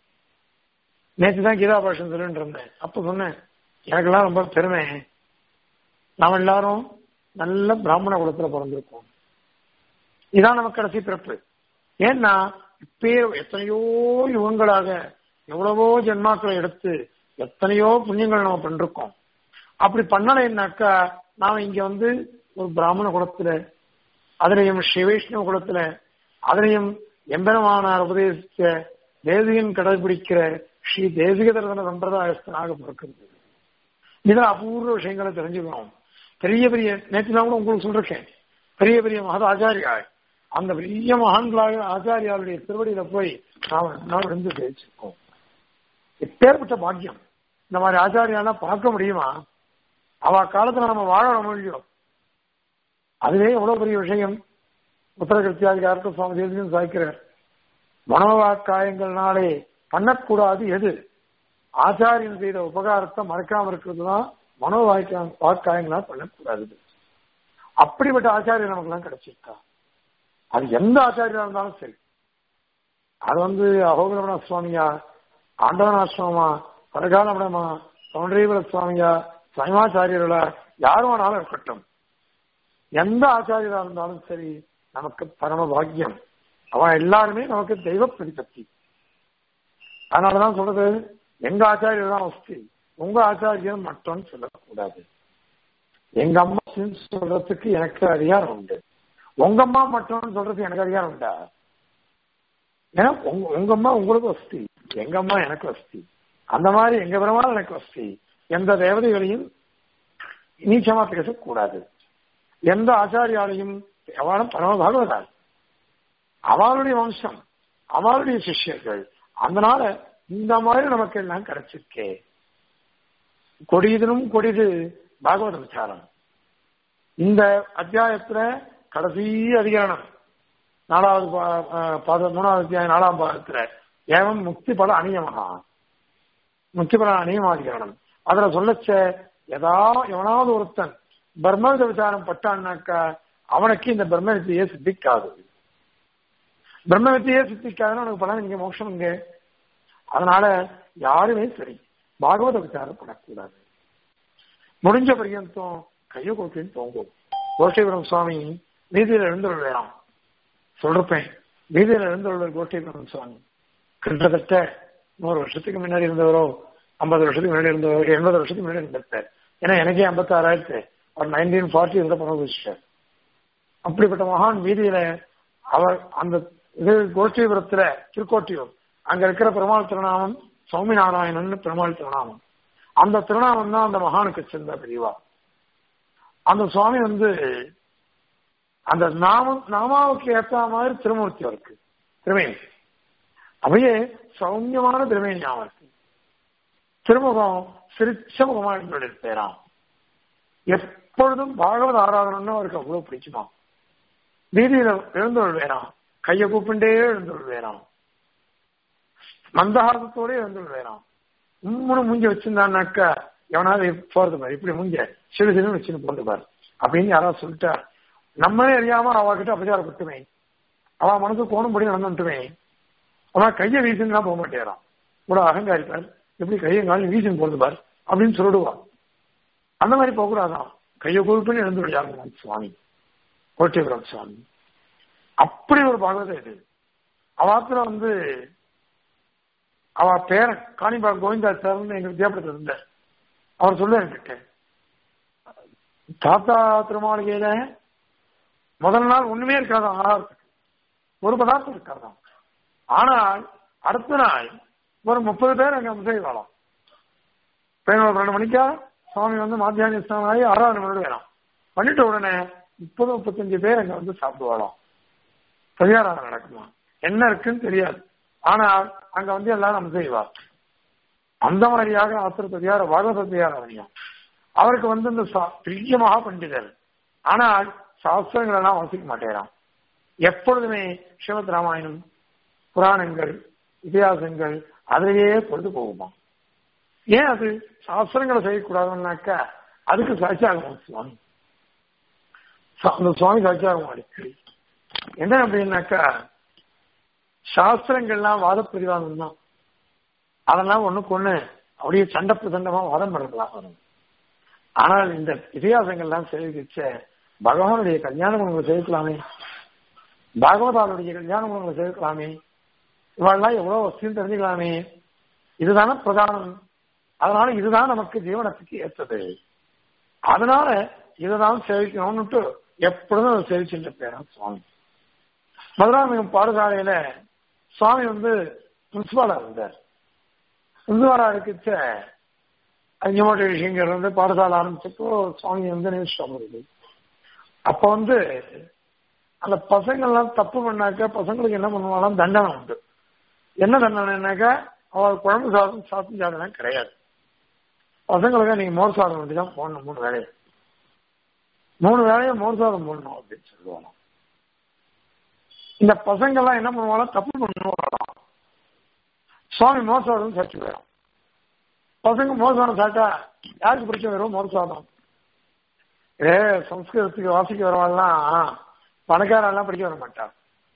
நேற்று தான் கீதா பாஷன் சொல்லிட்டு இருந்தேன் அப்ப சொன்னேன் எனக்கெல்லாம் ரொம்ப பெருமை நாம் எல்லாரும் நல்ல பிராமண குலத்துல பிறந்திருக்கோம் இதான் நமக்கு கடைசி பிறப்பு ஏன்னா இப்பே எத்தனையோ யுகங்களாக எவ்வளவோ ஜென்மாக்களை எடுத்து எத்தனையோ புண்ணியங்கள் நம்ம பண்ணிருக்கோம் அப்படி பண்ணலைன்னாக்கா நாம இங்க வந்து ஒரு பிராமண குலத்துல அதுலயும் ஸ்ரீ வைஷ்ணவ குலத்துல அதுலயும் எம்பெருமானார் உபதேசித்த தேசிகன் கடைபிடிக்கிற ஸ்ரீ தேசிக தர்சன சம்பிரதாயஸ்தனாக பிறக்கிறது இதுல அபூர்வ விஷயங்களை தெரிஞ்சுக்கணும் பெரிய பெரிய நேற்று நான் கூட உங்களுக்கு சொல்றேன் பெரிய பெரிய மகத ஆச்சாரியா அந்த பெரிய மகான்களாக ஆச்சாரியாருடைய திருவடியில போய் நாம் நாம் இருந்து ஜெயிச்சிருக்கோம் எப்பேற்பட்ட பாக்கியம் இந்த மாதிரி ஆச்சாரியாலாம் பார்க்க முடியுமா அவ காலத்துல நம்ம வாழணும் முடியும் அதுவே எவ்வளவு பெரிய விஷயம் உத்தரகத்தியாதிகாரத்தை சுவாமி தேசியம் சாய்க்கிறார் மனோவாக்காயங்கள்னாலே பண்ணக்கூடாது எது ஆச்சாரியன் செய்த உபகாரத்தை மறக்காம இருக்கிறது தான் மனோவாக்கிய வாக்காயங்களால் பண்ணக்கூடாது அப்படிப்பட்ட ஆச்சாரியர் நமக்கு எல்லாம் கிடைச்சிருக்கா அது எந்த ஆச்சாரியரா இருந்தாலும் சரி அது வந்து அகோகரமண சுவாமியா ஆண்டவனாசிரமமா பரகாலமடமா சௌண்டரீவர சுவாமியா சைமாச்சாரியர்களா யாரும் ஆனாலும் இருக்கட்டும் எந்த ஆச்சாரியரா இருந்தாலும் சரி நமக்கு பரம பாக்கியம் அவன் எல்லாருமே நமக்கு தெய்வ பிரதிபத்தி அதனாலதான் சொல்றது எங்க ஆச்சாரியர் தான் வசதி உங்க ஆச்சாரியர் மட்டும் சொல்லக்கூடாது எங்க அம்மா சொல்றதுக்கு எனக்கு அதிகாரம் உண்டு உங்க அம்மா மட்டும் சொல்றதுக்கு எனக்கு அதிகாரம் உண்டா ஏன்னா உங்க உங்க அம்மா உங்களுக்கு வசதி எங்க அம்மா எனக்கு வசதி அந்த மாதிரி எங்க பெருமாள் எனக்கு வசதி எந்த தேவதைகளையும் நீச்சமா பேசக்கூடாது எந்த ஆச்சாரியாலையும் அவளும் பரம பாகவதால் அவளுடைய வம்சம் அவளுடைய சிஷ்யர்கள் அதனால இந்த மாதிரி நமக்கு எல்லாம் கிடைச்சிருக்கே கொடியதிலும் கொடிது பாகவத விசாரம் இந்த அத்தியாயத்துல கடைசி அதிகாரம் நாலாவது பா- அஹ் பாத மூணாவது அத்தியாயம் நாலாம் பாகத்துல ஏவம் முக்தி பல அநியமகா முக்தி பல அநியமாதிகரணம் அதுல சொல்லச்ச எதா எவனாவது ஒருத்தன் பிரம்மவித விசாரம் பட்டான்னாக்கா அவனுக்கு இந்த பிரம்ம வித்தியே சித்திக்காது பிரம்ம வித்தியே சித்திக்காதுன்னு உனக்கு பலன் இங்க மோட்சம் இங்க அதனால யாருமே சரி பாகவத விசாரம் பண்ணக்கூடாது முடிஞ்ச பர்யந்தம் கைய கோட்டின்னு தோங்கும் கோஷ்டிபுரம் சுவாமி வீதியில எழுந்துள்ள வேணாம் சொல்றப்பேன் வீதியில எழுந்துள்ள கோஷ்டிபுரம் சுவாமி கிட்டத்தட்ட நூறு வருஷத்துக்கு முன்னாடி இருந்தவரோ ஐம்பது வருஷத்துக்கு முன்னாடி இருந்தவரோ எண்பது வருஷத்துக்கு முன்னாடி இருந்திருப்பார் ஏன்னா எனக்கே ஐம்பத்தாறாயிரத்து ஒரு நைன்டீன் ஃபார்ட்டி இருந்த பரமபுஷ்டர் அப்படிப்பட்ட மகான் வீதியில அவர் அந்த இது கோஷ்டிபுரத்துல திருக்கோட்டியூர் அங்க இருக்கிற பெருமாள் திருநாமம் சௌமி நாராயணன் பெருமாள் திருநாமம் அந்த திருநாமம் தான் அந்த மகானுக்கு சேர்ந்த பிரிவா அந்த சுவாமி வந்து அந்த நாமம் நாமாவுக்கு ஏத்த மாதிரி திருமூர்த்தி இருக்கு திருமேனி அப்படியே சௌமியமான திருமேனி ஞாபகம் இருக்கு திருமுகம் சிரிச்ச முகமா இருப்பேராம் எப்பொழுதும் பாகவத ஆராதனைன்னு அவருக்கு அவ்வளவு பிடிக்குமா வீதியில எழுந்தொள் வேறாம் கையை கூப்பிண்டே எழுந்தொள் வேறாம் மந்தஹாசத்தோட எழுந்தொள் வேறாம் உம்முன்னு மூஞ்சி வச்சிருந்தான்னாக்கா எவனாவது போறது பாரு இப்படி மூஞ்ச சிறு சிறு வச்சுன்னு போறது பாரு அப்படின்னு யாராவது சொல்லிட்டா நம்மளே அறியாம அவகிட்ட அபச்சாரப்பட்டுமே அவ மனசு கோணும்படி நடந்துட்டுமே அவன் கையை வீசுன்னா போக மாட்டேறான் கூட அகங்காரிப்பார் எப்படி கையை காலையும் வீசுன்னு போறது பார் அப்படின்னு சொல்லிடுவான் அந்த மாதிரி போகக்கூடாதான் கையை கூப்பிட்டு எழுந்து விளையாடுவான் சுவாமி கோட்டிபுரம் சுவாமி அப்படி ஒரு பாகவதம் இது அவாத்துல வந்து அவ பேரன் காணிபா கோவிந்தா சார்னு எங்க வித்யாபுரத்தில் இருந்தார் அவர் சொல்ல என்கிட்ட தாத்தா திருமாளிகையில முதல் நாள் ஒண்ணுமே இருக்காதான் ஆகாரத்துக்கு ஒரு பதார்த்தம் இருக்காதான் ஆனால் அடுத்த நாள் ஒரு முப்பது பேர் அங்க செய்வாளாம் பதினோரு ரெண்டு மணிக்கா சுவாமி வந்து மாத்தியான ஸ்நானம் ஆகி ஆறாவது மணி வேணும் பண்ணிட்ட உடனே முப்பது முப்பத்தஞ்சு பேர் அங்க வந்து சாப்பிடுவாளாம் பரிகாரம் நடக்குமா என்ன இருக்குன்னு தெரியாது ஆனால் அங்க வந்து எல்லாரும் நம்ம செய்வா அந்த மாதிரியாக ஆத்திர பரிகார பாகவத பரிகாரம் அவருக்கு வந்து இந்த சா- பெரிய மகா பண்டிதர் ஆனால் சாஸ்திரங்கள் எல்லாம் வாசிக்க மாட்டேறான் எப்பொழுதுமே ஸ்ரீமத் ராமாயணம் புராணங்கள் இதிகாசங்கள் அதிலேயே பொழுது போகுமா ஏன் அது சாஸ்திரங்களை செய்யக்கூடாதுன்னாக்கா அதுக்கு சாட்சியாகும் சுவாமி சா- அந்த சுவாமி சாட்சியாகும் அடிக்கடி என்ன அப்படின்னாக்கா சாஸ்திரங்கள்லாம் வாத பிரிவாதம் தான் அதெல்லாம் ஒண்ணுக்கு ஒண்ணு அப்படியே சண்டை பிரசண்டமா வாதம் பண்ணலாம் வரும் ஆனால் இந்த இதிகாசங்கள்லாம் சேவிச்ச பகவானுடைய கல்யாண குணங்களை சேர்க்கலாமே பாகவதாருடைய கல்யாண குணங்களை சேர்க்கலாமே இவெல்லாம் எவ்வளவு வசதியும் தெரிஞ்சுக்கலாமே இதுதானே பிரதானம் அதனால இதுதான் நமக்கு ஜீவனத்துக்கு ஏற்றது அதனால இதுதான் சேவிக்கணும்னுட்டு எப்பொழுதும் அதை சேவிச்சுட்டு பேரான் சுவாமி மதுராமிகம் பாடசாலையில சுவாமி வந்து பிரின்சிபாலா இருந்தார் பிரின்சிபாலா இருக்கிச்ச அஞ்சமோட்ட விஷயங்கள் வந்து பாடசாலை ஆரம்பிச்சப்போ சுவாமி வந்து நினைச்சு அப்ப வந்து அந்த பசங்கள்லாம் தப்பு பண்ணாக்க பசங்களுக்கு என்ன பண்ணுவாங்க தண்டனை உண்டு என்ன தண்டனைனாக்கா அவள் குழம்பு சாதம் சாப்பிட்டு சாதனம் கிடையாது பசங்களுக்கு நீங்க மோர் சாதம் வண்டி தான் போடணும் மூணு வேலையை மூணு வேலையை மோர் சாதம் போடணும் அப்படின்னு சொல்லுவாங்க இந்த பசங்க எல்லாம் என்ன பண்ணுவாங்க தப்பு பண்ணுவாங்க சுவாமி மோர் சாதம் சாப்பிட்டு போயிடும் பசங்க மோர் சாதம் சாப்பிட்டா யாருக்கு பிடிச்ச வரும் மோர் சாதம் ஏ சம்ஸ்கிருதத்துக்கு வாசிக்க வரவாள்லாம் பணக்காரெல்லாம் படிக்க வர மாட்டான்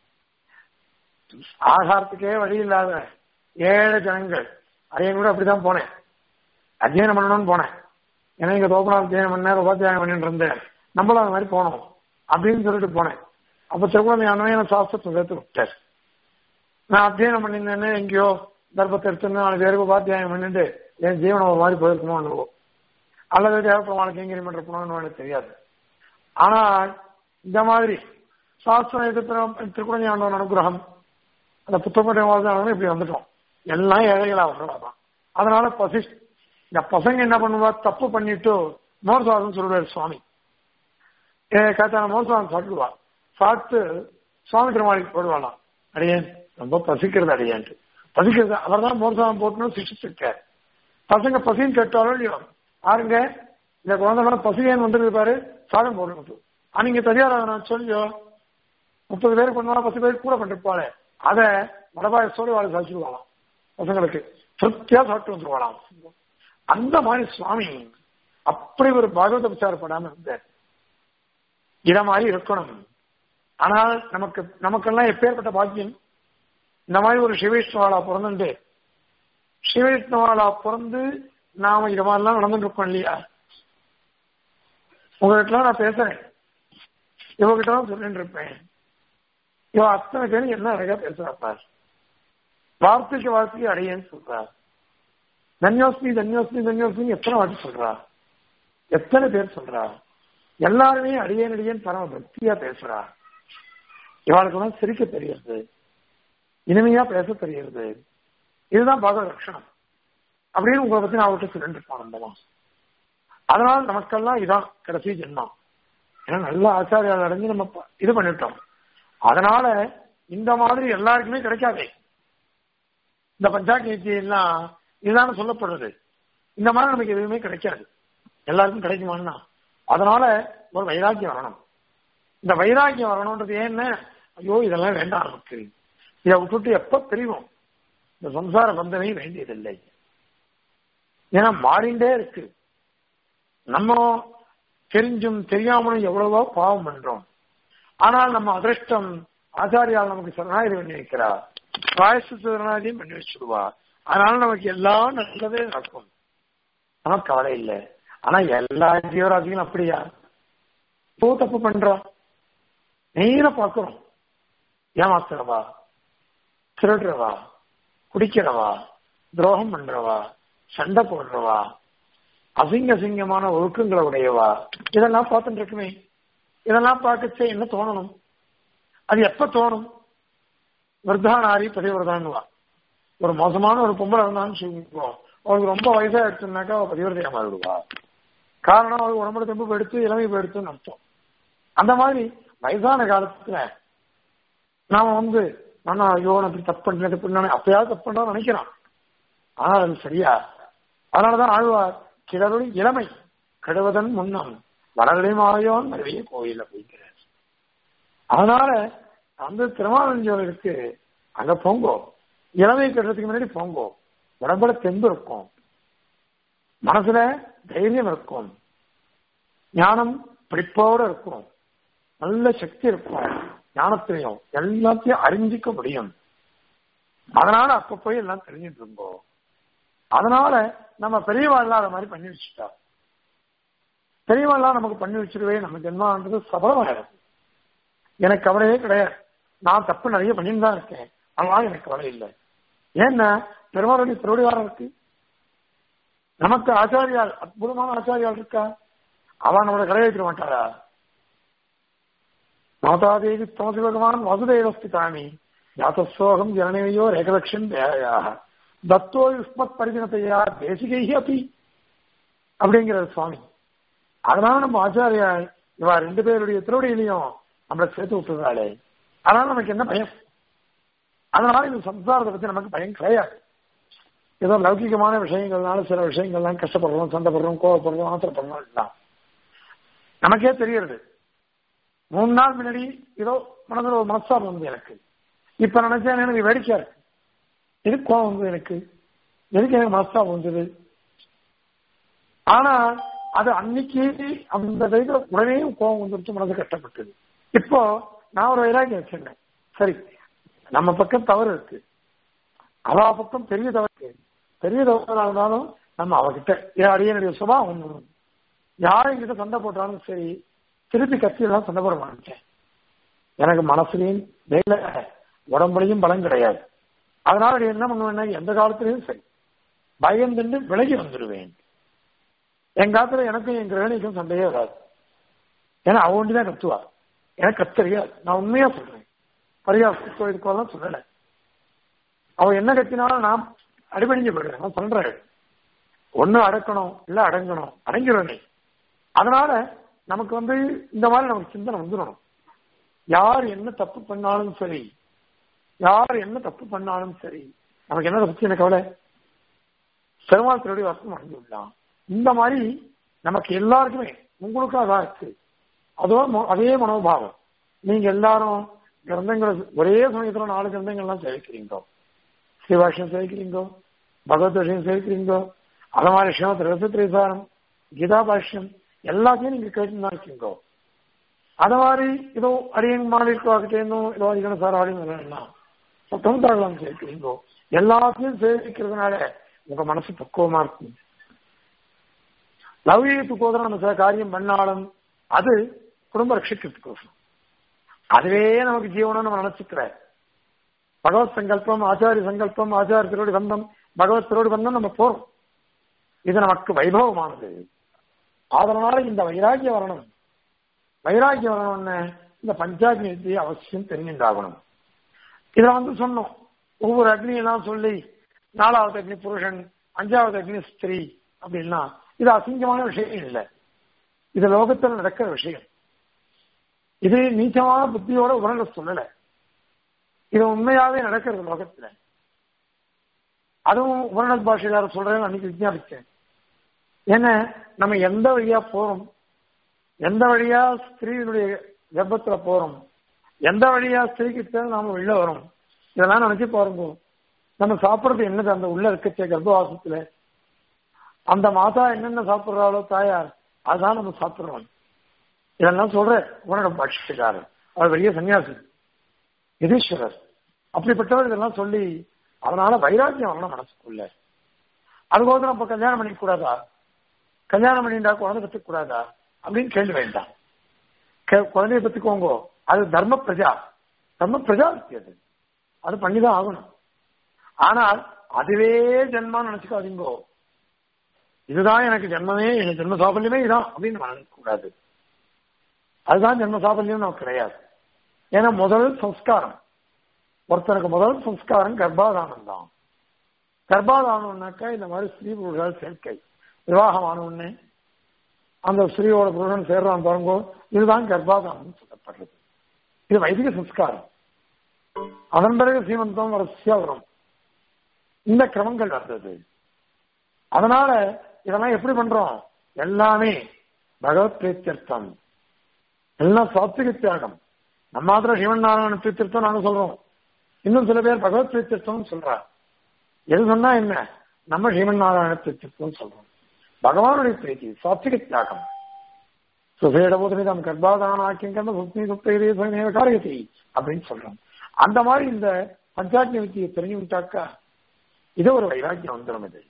ஆகாரத்துக்கே வழி இல்லாத ஏழை ஜனங்கள் அதையும் கூட அப்படிதான் போனேன் அத்தியனம் பண்ணணும்னு போனேன் ஏன்னா இங்க தோப்பனா அத்தியனம் பண்ண உபாத்தியாயம் பண்ணிட்டு இருந்தேன் நம்மளும் அந்த மாதிரி போனோம் அப்படின்னு சொல்லிட்டு போனேன் அப்ப திருக்குழந்தை அண்ணன் சாஸ்திரத்தை சேர்த்து விட்டார் நான் அத்தியனம் பண்ணியிருந்தேன்னு எங்கேயோ தர்ப்பத்தை எடுத்துன்னு நாலு பேருக்கு உபாத்தியாயம் பண்ணிட்டு என் ஜீவனம் ஒரு மாதிரி போயிருக்குமோ என்னவோ அல்லது தேவப்பெருமானுக்கு எங்கிரி மன்ற போனோம்னு எனக்கு தெரியாது ஆனால் இந்த மாதிரி சாஸ்திரம் எதிர்ப்பு திருக்குழந்தை ஆண்டவன் அனுகிரகம் அந்த புத்தகத்தை வாழ்ந்தாலும் இப்படி வந்துட்டோம் எல்லாம் ஏழைகளா வரலாம் அதனால பசி இந்த பசங்க என்ன பண்ணுவா தப்பு பண்ணிட்டு மோர் சாதம் சொல்லுவார் சுவாமி காத்தான மோர் சாதம் சாப்பிடுவா சாப்பிட்டு சுவாமி திருமாளிக்கு போடுவாளாம் அடியேன் ரொம்ப பசிக்கிறது அடியேன்ட்டு பசிக்கிறது அவர் தான் மோர் சாதம் போட்டுன்னு சிக்ஷிச்சிருக்கார் பசங்க பசின்னு கேட்டாலும் இல்லையோ பாருங்க இந்த குழந்தை பசுகேன்னு வந்துருக்கு பாரு சாதம் போடணும் அன்னைக்கு தெரியாத சொல்லியோ முப்பது பேர் பண்ணுவா பத்து பேர் கூட பண்ணிருப்பாளே அதை வடபாயசோடு வாழை சாதிச்சுடுவாளாம் பசங்களுக்கு திருப்தியா சாப்பிட்டு வந்துருவாளாம் அந்த மாதிரி சுவாமி அப்படி ஒரு பாகவத விசாரப்படாம இருந்தார் இத மாதிரி இருக்கணும் ஆனால் நமக்கு நமக்கெல்லாம் எப்பேற்பட்ட பாக்கியம் இந்த மாதிரி ஒரு சிவவிஷ்ணுவாலா பிறந்துட்டு சிவவிஷ்ணுவாலா பிறந்து நாம இது மாதிரிலாம் நடந்துட்டு இருக்கோம் இல்லையா உங்ககிட்ட நான் பேசுறேன் இவகிட்ட தான் சொல்லிட்டு இருப்பேன் இவ அத்தனை பேரும் என்ன அழகா பேசுறாப்பா வார்த்தைக்கு வார்த்தைக்கு அடையன்னு சொல்றா தன்யோஸ்மி தன்யோஸ்மி தன்யோஸ்மி எத்தனை வாட்டி சொல்றா எத்தனை பேர் சொல்றா எல்லாருமே அடியேன் அடியேன் பரம பக்தியா பேசுறா இவாளுக்கெல்லாம் சிரிக்க தெரியுது இனிமையா பேச தெரியுது இதுதான் பாகவத லட்சணம் அப்படின்னு உங்களை பத்தி நான் அவர்கிட்ட சொல்லிட்டு இருப்பான் அதனால நமக்கெல்லாம் இதான் கடைசி ஜென்மம் ஏன்னா நல்ல ஆச்சாரியால் அடைஞ்சு நம்ம ப- இது பண்ணிட்டோம் அதனால இந்த மாதிரி எல்லாருக்குமே கிடைக்காதே இந்த பஞ்சாயத்து எல்லாம் இதுதானே சொல்லப்படுறது இந்த மாதிரி நமக்கு எதுவுமே கிடைக்காது எல்லாருக்கும் கிடைக்குமான்னா அதனால ஒரு வைராக்கியம் வரணும் இந்த வைராக்கியம் வரணும்ன்றது ஏன்னு ஐயோ இதெல்லாம் வேண்டாம் நமக்கு இதை விட்டுட்டு எப்ப பிரிவோம் இந்த சம்சார பந்தமே வேண்டியதில்லை ஏன்னா மாறிண்டே இருக்கு நம்ம தெரிஞ்சும் தெரியாமலும் எவ்வளவோ பாவம் பண்றோம் ஆனால் நம்ம அதிர்ஷ்டம் ஆச்சாரியால் நமக்கு சரணாகதி பண்ணி வைக்கிறா பிராயசு சரணாகதியும் பண்ணி வச்சுடுவா அதனால நமக்கு எல்லாம் நல்லதே நடக்கும் நமக்கு கவலை இல்லை ஆனா எல்லா ஜீவராசிகளும் அப்படியா இப்போ தப்பு பண்றோம் நேர பார்க்கிறோம் ஏமாத்துறவா திருடுறவா குடிக்கிறவா துரோகம் பண்றவா சண்டை போடுறவா அசிங்க அசிங்கமான ஒழுக்கங்களை உடையவா இதெல்லாம் பார்த்துட்டு இருக்குமே இதெல்லாம் பார்க்கச்சே என்ன தோணணும் அது எப்ப தோணும் விரதானாரி பதிவிரதான்னுவா ஒரு மோசமான ஒரு பொம்பளை இருந்தான்னு சொல்லிக்குவோம் அவளுக்கு ரொம்ப வயசா எடுத்துனாக்கா அவ பதிவிரதையா மாறிடுவா காரணம் அவளுக்கு உடம்புல தெம்பு போயிடுத்து இளமை போயிடுத்துன்னு அர்த்தம் அந்த மாதிரி வயசான காலத்துல நாம வந்து நானா ஐயோ நான் இப்படி தப்பு பண்ணேன் தப்பு பண்ணேன் அப்பயாவது தப்பு பண்றோம்னு நினைக்கிறான் ஆனால் அது சரியா அதனாலதான் ஆழ்வார் கிழருடைய இளமை கெடுவதன் முன்னம் வளரலைமாயோன் மறுவைய கோயில போய்கிறார் அதனால அந்த திருமாவளஞ்சோர் இருக்கு அங்க போங்கோ இளமை கட்டுறதுக்கு முன்னாடி போங்கோ உடம்புல தெம்பு இருக்கும் மனசுல தைரியம் இருக்கும் ஞானம் பிடிப்போட இருக்கும் நல்ல சக்தி இருக்கும் ஞானத்திலையும் எல்லாத்தையும் அறிஞ்சிக்க முடியும் அதனால அப்ப போய் எல்லாம் தெரிஞ்சுட்டு இருந்தோம் அதனால நம்ம பெரியவா இல்லாத மாதிரி பண்ணி வச்சுட்டா பெரியவாள்லாம் நமக்கு பண்ணி வச்சிருவே நம்ம ஜென்மான்றது சபலமாயிடும் எனக்கு கவலையே கிடையாது நான் தப்பு நிறைய பண்ணிட்டு தான் இருக்கேன் அதனால எனக்கு கவலை இல்லை ஏன்னா பெருமாளுடைய திருவடிவாரம் இருக்கு நமக்கு ஆச்சாரியால் அற்புதமான ஆச்சாரியால் இருக்கா அவன் நம்மளை கடையெழுத்திட மாட்டாரா மாதாதேவி தமசி பகவான் வசுதேவஸ்தி தாமி ஜாத்தசோகம் ஜனனையோ ஏகலட்சம் தேவையாக தத்தோ யுஷ்மத் பரிஜனத்தையா தேசிகை அப்பி அப்படிங்கிறார் சுவாமி அதனால நம்ம ஆச்சாரியா இவா ரெண்டு பேருடைய திருவடியிலையும் நம்மளை சேர்த்து விட்டுறாளே அதனால நமக்கு என்ன பயம் அதனால இந்த சம்சாரத்தை பத்தி நமக்கு பயம் கிடையாது ஏதோ லௌகிகமான விஷயங்கள்னால சில விஷயங்கள்லாம் கஷ்டப்படுறோம் சண்டைப்படுறோம் கோவப்படுறோம் ஆத்திரப்படுறோம் எல்லாம் நமக்கே தெரியுது மூணு நாள் முன்னாடி ஏதோ மனதில் ஒரு மனசாபம் வந்து எனக்கு இப்ப நினைச்சேன் எனக்கு வேடிக்கையா இருக்கு எதுக்கு கோவம் வந்து எனக்கு எதுக்கு எனக்கு மனஸ்தாபம் வந்தது ஆனா அது அன்னைக்கு அந்த டைத்துல உடனே கோவம் வந்துருச்சு மனசு கஷ்டப்பட்டது இப்போ நான் ஒரு வைராக்கியம் வச்சிருந்தேன் சரி நம்ம பக்கம் தவறு இருக்கு அவ பக்கம் பெரிய தவறு இருக்கு பெரிய தவறா இருந்தாலும் நம்ம அவகிட்ட என் அடியனுடைய சுபாவம் ஒண்ணு யாரும் என்கிட்ட சண்டை போட்டாலும் சரி திருப்பி கத்தியெல்லாம் சண்டை போட மாட்டேன் எனக்கு மனசுலையும் வேலை உடம்புலையும் பலம் கிடையாது அதனால நான் என்ன பண்ணுவேன்னா எந்த காலத்திலையும் சரி பயம் திண்டு விலகி வந்துடுவேன் என் காலத்துல எனக்கும் என் கிரகணிக்கும் சண்டையே வராது ஏன்னா அவ ஒண்டிதான் கத்துவா எனக்கு கத்தறியாது நான் உண்மையா சொல்றேன் பரிகாசத்துக்கோ இதுக்கோலாம் சொல்லல அவ என்ன கத்தினாலும் நான் அடிபடிஞ்சு போயிடுறேன் நான் சொல்றேன் ஒண்ணு அடக்கணும் இல்ல அடங்கணும் அடங்கிடுவேன் அதனால நமக்கு வந்து இந்த மாதிரி நமக்கு சிந்தனை வந்துடணும் யார் என்ன தப்பு பண்ணாலும் சரி யார் என்ன தப்பு பண்ணாலும் சரி நமக்கு என்ன பத்தி எனக்கு கவலை பெருமாள் திருடைய வசனம் அடைஞ்சு விடலாம் இந்த மாதிரி நமக்கு எல்லாருக்குமே உங்களுக்கும் அதான் இருக்கு அதோ மொ- அதே மனோபாவம் நீங்க எல்லாரும் கிரந்தங்களை ஒரே சமயத்துல நாலு கிரந்தங்கள்லாம் சேவிக்கிறீங்க சிவாஷம் சேவிக்கிறீங்க பகவத் விஷயம் சேவிக்கிறீங்க அத மாதிரி விஷயம் திரசத்திரேசாரம் கீதா பாஷ்யம் எல்லாத்தையும் நீங்க கேட்டு தான் இருக்கீங்க அத மாதிரி ஏதோ அரியன் மாநிலத்துவாகிட்டேனும் ஏதோ அதிகார சாராடியும் எல்லாம் தொண்ணூத்தாறுலாம் சேர்க்கிறீங்க எல்லாத்தையும் சேவிக்கிறதுனால உங்க மனசு பக்குவமா இருக்கும் லௌகீகத்துக்கோதரம் நம்ம சில காரியம் பண்ணாலும் அது குடும்ப ரட்சிக்கிறதுக்கோசரம் அதுவே நமக்கு ஜீவனம் நம்ம நினைச்சுக்கிற பகவத் சங்கல்பம் ஆச்சாரிய சங்கல்பம் ஆச்சாரியத்தோடு பந்தம் பகவத்தரோடு பந்தம் நம்ம போறோம் இது நமக்கு வைபவமானது அதனால இந்த வைராக்கியம் வரணும் வைராக்கியம் வரணும்னு இந்த பஞ்சாக்னி வித்தியை அவசியம் தெரிஞ்சுண்டாகணும் இதுல வந்து சொன்னோம் ஒவ்வொரு அக்னியெல்லாம் சொல்லி நாலாவது அக்னி புருஷன் அஞ்சாவது அக்னி ஸ்திரீ அப்படின்னா இது அசிங்கமான விஷயம் இல்லை இது லோகத்தில் நடக்கிற விஷயம் இது நீச்சமான புத்தியோட உணர சொல்லல இது உண்மையாவே நடக்கிறது லோகத்துல அதுவும் உபரணத் பாஷையார சொல்றேன் அன்னைக்கு விஞ்ஞாபிச்சேன் ஏன்னா நம்ம எந்த வழியா போறோம் எந்த வழியா ஸ்திரீனுடைய கர்ப்பத்துல போறோம் எந்த வழியா ஸ்திரீக்கு நாம உள்ள வரோம் இதெல்லாம் நினைச்சு பாருங்க நம்ம சாப்பிடுறது என்னது அந்த உள்ள இருக்கச்ச கர்ப்பவாசத்துல அந்த மாதா என்னென்ன சாப்பிடுறாளோ தாயார் அதான் நம்ம சாப்பிடுறோம் இதெல்லாம் சொல்ற உன்னோட பட்சிக்காரர் அவர் பெரிய சன்னியாசி யுதீஸ்வரர் அப்படிப்பட்டவர் இதெல்லாம் சொல்லி அதனால வைராக்கியம் வரணும் மனசுக்குள்ள அதுபோது நம்ம கல்யாணம் பண்ணிக்க கூடாதா கல்யாணம் பண்ணிட்டா குழந்தை பத்துக்க கூடாதா அப்படின்னு கேள்வி வேண்டாம் கே- குழந்தைய பத்துக்கோங்க அது தர்ம பிரஜா தர்ம பிரஜா அது அது பண்ணிதான் ஆகணும் ஆனால் அதுவே ஜென்மான்னு நினைச்சுக்காதீங்கோ இதுதான் எனக்கு ஜென்மமே எனக்கு ஜென்ம சாபல்யமே இதான் அப்படின்னு நம்ம நினைக்க கூடாது அதுதான் ஜென்ம சாபல்யம் நமக்கு கிடையாது ஏன்னா முதல் சம்ஸ்காரம் ஒருத்தருக்கு முதல் சம்ஸ்காரம் கர்ப்பாதானம் தான் கர்ப்பாதானம்னாக்கா இந்த மாதிரி ஸ்ரீ புருஷால் சேர்க்கை விவாகம் ஆன உடனே அந்த ஸ்ரீயோட புருஷன் சேர்றான் பாருங்க இதுதான் கர்ப்பாதானம் சொல்லப்படுறது இது வைதிக சம்ஸ்காரம் அதன் பிறகு சீமந்தம் வரிசையா வரும் இந்த கிரமங்கள் வந்தது அதனால இதெல்லாம் எப்படி பண்றோம் எல்லாமே பகவத் பிரீத்தியர்த்தம் எல்லாம் சாத்விக தியாகம் நம்ம மாத்திரம் சிவன் நாராயண பிரீத்தியர்த்தம் நாங்க சொல்றோம் இன்னும் சில பேர் பகவத் பிரீத்தியர்த்தம் சொல்றா எது சொன்னா என்ன நம்ம சிவன் நாராயண பிரீத்தியர்த்தம் சொல்றோம் பகவானுடைய பிரீத்தி சாத்விக தியாகம் சுசேடபோதனிதம் கர்ப்பாதான ஆக்கியம் சுப்னி சுப்தேதே சுயநேவ காரியத்தை அப்படின்னு சொல்றோம் அந்த மாதிரி இந்த பஞ்சாக்னி வித்தியை தெரிஞ்சு விட்டாக்கா இது ஒரு வைராக்கியம் வந்துடும் இது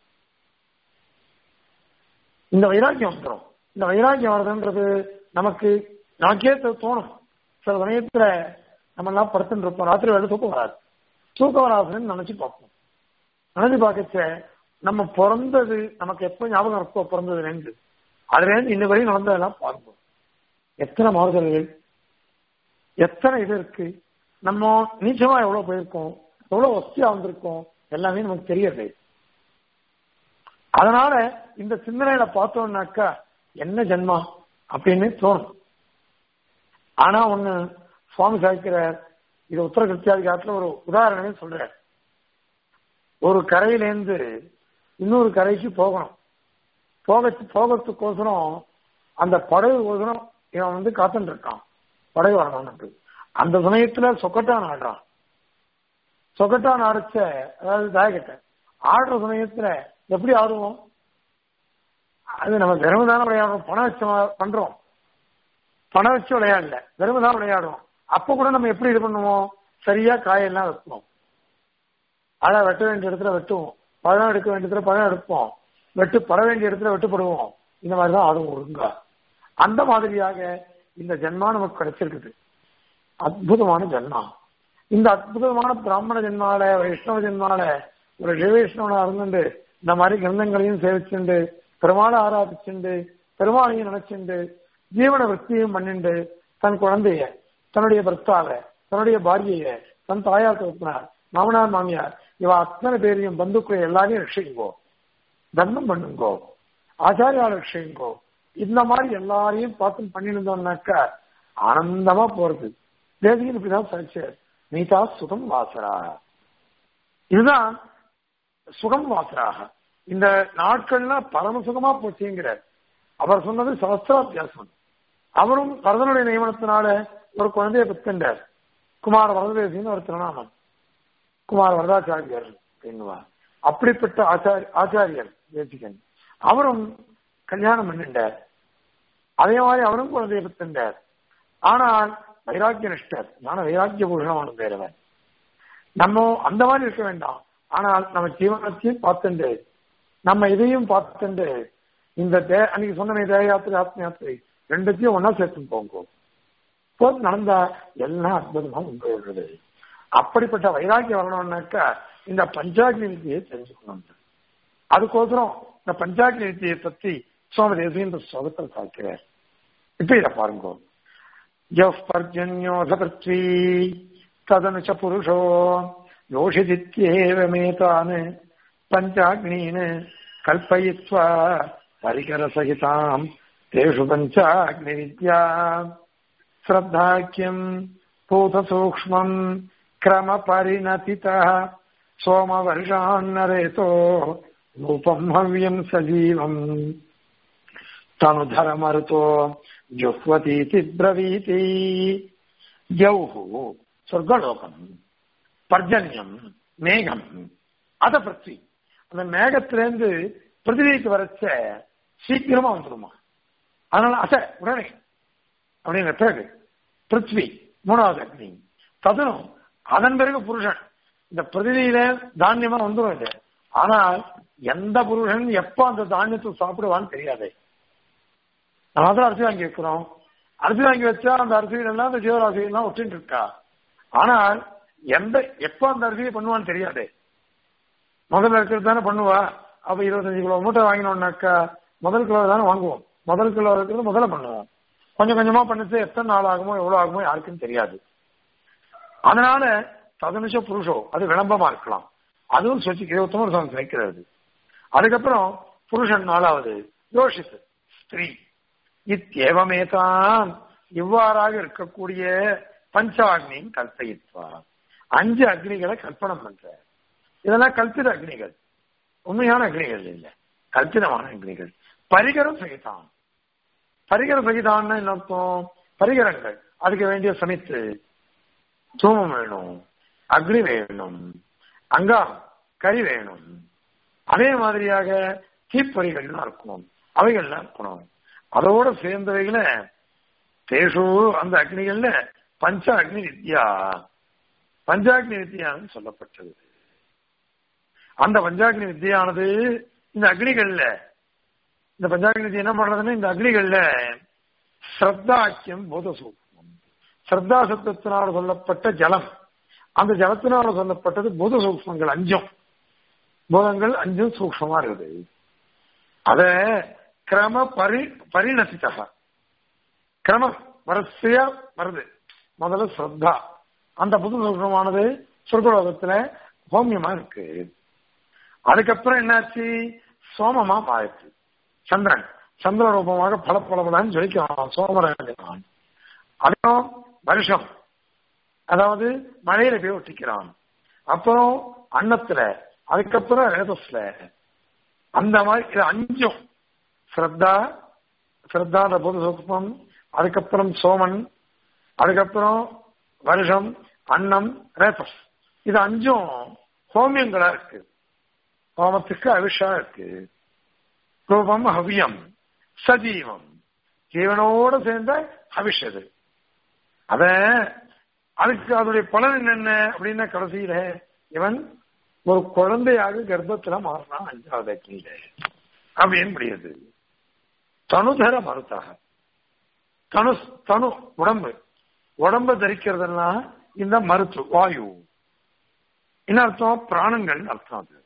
இந்த வைராக்கியம் வந்துடும் இந்த வைராக்கியம் வருதுன்றது நமக்கு நமக்கே தோ- தோணும் சில சமயத்துல நம்ம எல்லாம் படுத்துட்டு இருப்போம் ராத்திரி வேலை தூக்கம் வராது தூக்கம் வராதுன்னு நினைச்சு பார்ப்போம் நினைச்சு பார்க்கச்ச நம்ம பிறந்தது நமக்கு எப்ப ஞாபகம் இருக்கோ பிறந்தது ரெண்டு அதுல இருந்து இன்ன வரையும் நடந்ததெல்லாம் பார்ப்போம் எத்தனை மாறுதல்கள் எத்தனை இது இருக்கு நம்ம நீச்சமா எவ்வளவு போயிருக்கோம் எவ்வளவு வசதியா வந்திருக்கோம் எல்லாமே நமக்கு தெரியாது அதனால இந்த சிந்தனையில பார்த்தோம்னாக்கா என்ன ஜென்மா அப்படின்னு தோணும் ஆனா ஒண்ணு சுவாமி சாய்க்கிறார் இது உத்தர கிருத்தியாதிகாரத்துல ஒரு உதாரணமே சொல்றார் ஒரு கரையிலேருந்து இன்னொரு கரைக்கு போகணும் போக போகிறதுக்கோசரம் அந்த படகு கோசரம் இவன் வந்து காத்துட்டு இருக்கான் படகு வரணும்னு அந்த சமயத்துல சொக்கட்டான் ஆடுறான் சொக்கட்டான் ஆடிச்ச அதாவது தாயக்கட்ட ஆடுற சமயத்துல எப்படி ஆடுவோம் அது நம்ம வெறும் தானே விளையாடுறோம் பணம் வச்சு பண்றோம் பணம் வச்சு விளையாடல வெறும் தான் விளையாடுறோம் அப்ப கூட நம்ம எப்படி இது பண்ணுவோம் சரியா காயெல்லாம் வைப்போம் அதை வெட்ட வேண்டிய இடத்துல வெட்டுவோம் பழம் எடுக்க வேண்டிய இடத்துல பழம் எடுப்போம் வெட்டு பட வேண்டிய இடத்துல வெட்டுப்படுவோம் இந்த மாதிரி தான் ஆடும் ஒழுங்கா அந்த மாதிரியாக இந்த ஜென்மா நமக்கு கிடைச்சிருக்குது அற்புதமான ஜென்மா இந்த அற்புதமான பிராமண ஜென்மால வைஷ்ணவ ஜென்மால ஒரு சிவவைஷ்ணவனா இருந்துட்டு இந்த மாதிரி கிரந்தங்களையும் சேவிச்சுண்டு பெருமாளை ஆராதிச்சுண்டு பெருமாளையும் நினைச்சுண்டு ஜீவன விற்பியும் பண்ணிண்டு தன் குழந்தைய தன்னுடைய பர்த்தாவை தன்னுடைய பாரியைய தன் தாயார் தோப்பினார் மாமனார் மாமியார் இவ அத்தனை பேரையும் பந்துக்களை எல்லாரையும் ரட்சிங்கோ தர்மம் பண்ணுங்கோ ஆச்சாரியால் ரட்சிங்கோ இந்த மாதிரி எல்லாரையும் பார்த்து பண்ணிருந்தோம்னாக்கா ஆனந்தமா போறது தேசிகன் இப்படிதான் சரிச்சார் நீதா சுகம் வாசரா இதுதான் சுகம் வாசராக இந்த நாட்கள்லாம் பரமசுகமா போச்சுங்கிறார் அவர் சொன்னது சவஸ்திராபியாசம் அவரும் வரதனுடைய நியமனத்தினால ஒரு குழந்தைய பெற்றுண்டார் குமார வரதேசின்னு ஒரு திருநாமம் குமார வரதாச்சாரியர் அப்படின்னுவா அப்படிப்பட்ட ஆச்சாரி ஆச்சாரியர் தேசிகன் அவரும் கல்யாணம் பண்ணிண்டார் அதே மாதிரி அவரும் குழந்தைய பெற்றுண்டார் ஆனால் வைராக்கிய நிஷ்டர் ஞான வைராக்கிய பூஷணமான பேரவன் நம்ம அந்த மாதிரி இருக்க வேண்டாம் ஆனால் நம்ம ஜீவனத்தையும் பார்த்துண்டு நம்ம இதையும் பார்த்துண்டு இந்த தே அன்னைக்கு சொன்ன தேவ யாத்திரை ஆத்ம யாத்திரை ரெண்டுத்தையும் ஒன்னா சேர்த்து போங்க போது நடந்தா எல்லாம் அற்புதமா உண்டு அப்படிப்பட்ட வைராக்கியம் வரணும்னாக்கா இந்த பஞ்சாக்னி வித்தியை தெரிஞ்சுக்கணும் அதுக்கோசரம் இந்த பஞ்சாக்னி வித்தியை பத்தி சுவாமி தேசிய இந்த ஸ்லோகத்தில் பார்க்கிறார் இப்ப இத பாருங்க யவ் பர்ஜன்யோத பிருத்வி ததனு ச புருஷோ யோஷிதித்யேவமேதான் பஞ்சாக்னீன் கல்பயித்வா பரிகரசகிதாம் தேஷு பஞ்சாக்னி வித்யா श्रद्धाख्यम् पूतसूक्ष्मम् क्रमपरिणतितः सोमवर्षान्नरेतो रूपम् हव्यम् सजीवम् तनुधरमरुतो जुह्वतीति ब्रवीति यौः சொர்க்கலோகம் பர்ஜன்யம் மேகம் அத பிருத்வி அந்த மேகத்திலேருந்து பிருத்திவிக்கு வரைச்ச சீக்கிரமா வந்துருமா அதனால அச உடனே அப்படிங்கிற பிறகு பிருத்வி மூணாவது அக்னி ததனும் அதன் பிறகு புருஷன் இந்த பிரதிநிதியில தானியமா வந்துடும் இது ஆனால் எந்த புருஷன் எப்ப அந்த தானியத்தை சாப்பிடுவான்னு தெரியாது நம்ம தான் அரிசி வாங்கி வைக்கிறோம் அரிசி வாங்கி வச்சா அந்த அரிசிகள் எல்லாம் அந்த ஜீவராசிகள் எல்லாம் ஒட்டிட்டு இருக்கா ஆனால் எந்த எப்ப அந்த அரிசியை பண்ணுவான்னு தெரியாது முதல்ல இருக்கிறது தானே பண்ணுவா அப்ப இருபத்தஞ்சு கிலோ மூட்டை வாங்கினோம்னாக்கா முதல் கிலோ தானே வாங்குவோம் முதல் கிலோ இருக்கிறது முதல்ல பண்ணுவோம் கொஞ்சம் கொஞ்சமா பண்ணிச்சு எத்தனை நாள் ஆகுமோ எவ்வளவு ஆகுமோ யாருக்கும் தெரியாது அதனால ததனுஷ புருஷோ அது விளம்பமா இருக்கலாம் அதுவும் சொச்சு இருபத்தொன்னு சாமி வைக்கிறது அதுக்கப்புறம் புருஷன் நாலாவது யோசித்து ஸ்திரீ இத்தேவமே தான் இவ்வாறாக இருக்கக்கூடிய பஞ்சாக்னியின் கல்பயித்வா அஞ்சு அக்னிகளை கல்பனம் பண்ற இதெல்லாம் கல்பித அக்னிகள் உண்மையான அக்னிகள் இல்லை கல்பிதமான அக்னிகள் பரிகரம் செய்தான் பரிகர சகிதான்னு என்ன அர்த்தம் பரிகரங்கள் அதுக்கு வேண்டிய சமைத்து தூமம் வேணும் அக்னி வேணும் அங்காம் கறி வேணும் அதே மாதிரியாக தீப்பொறிகள்லாம் இருக்கணும் அவைகள்லாம் இருக்கணும் அதோட சேர்ந்தவைகள தேஷு அந்த அக்னிகள்ல பஞ்ச அக்னி வித்யா பஞ்சாக்னி வித்யான்னு சொல்லப்பட்டது அந்த பஞ்சாக்னி வித்தியானது இந்த அக்னிகள்ல இந்த பஞ்சாக்னி என்ன பண்றதுன்னா இந்த அக்னிகள்ல ஸ்ரத்தாக்கியம் போத சூக்மம் ஸ்ரத்தா சத்தத்தினால் சொல்லப்பட்ட ஜலம் அந்த ஜலத்தினால் சொல்லப்பட்டது பூத சூக்மங்கள் அஞ்சும் பூதங்கள் அஞ்சும் சூக்மமா இருக்குது அத கிரம பரி பரிணசித்தக கிரமம் வரிசையா வருது முதல்ல ஸ்ரத்தா அந்த புது சூக்மமானது சொர்க்கலோகத்துல ஹோமியமா இருக்கு அதுக்கப்புறம் என்னாச்சு சோமமா மாறிச்சு சந்திரன் சந்திர ரூபமாக பல பலபலன்னு ஜொலிக்கிறான் சோமராஜன் அப்புறம் வருஷம் அதாவது மழையில போய் ஒட்டிக்கிறான் அப்புறம் அன்னத்துல அதுக்கப்புறம் ரேதஸ்ல அந்த மாதிரி இது அஞ்சும் ஸ்ரத்தா ஸ்ரத்தாத பொது சூக்மம் அதுக்கப்புறம் சோமன் அதுக்கப்புறம் வருஷம் அன்னம் ரேதஸ் இது அஞ்சும் ஹோமியங்களா இருக்கு ஹோமத்துக்கு அவிஷா இருக்கு ரூபம் ஹவியம் சஜீவம் ஜீவனோட சேர்ந்த ஹவிஷது அத அதுக்கு அதனுடைய பலன் என்னென்ன அப்படின்னா கடைசியில இவன் ஒரு குழந்தையாக கர்ப்பத்துல மாறினான் அஞ்சாவது அக்னியில அப்படின்னு முடியுது தனுதர மருத்தாக தனு தனு உடம்பு உடம்ப தரிக்கிறதுலாம் இந்த மருத்து வாயு என்ன அர்த்தம் பிராணங்கள் அர்த்தம் அது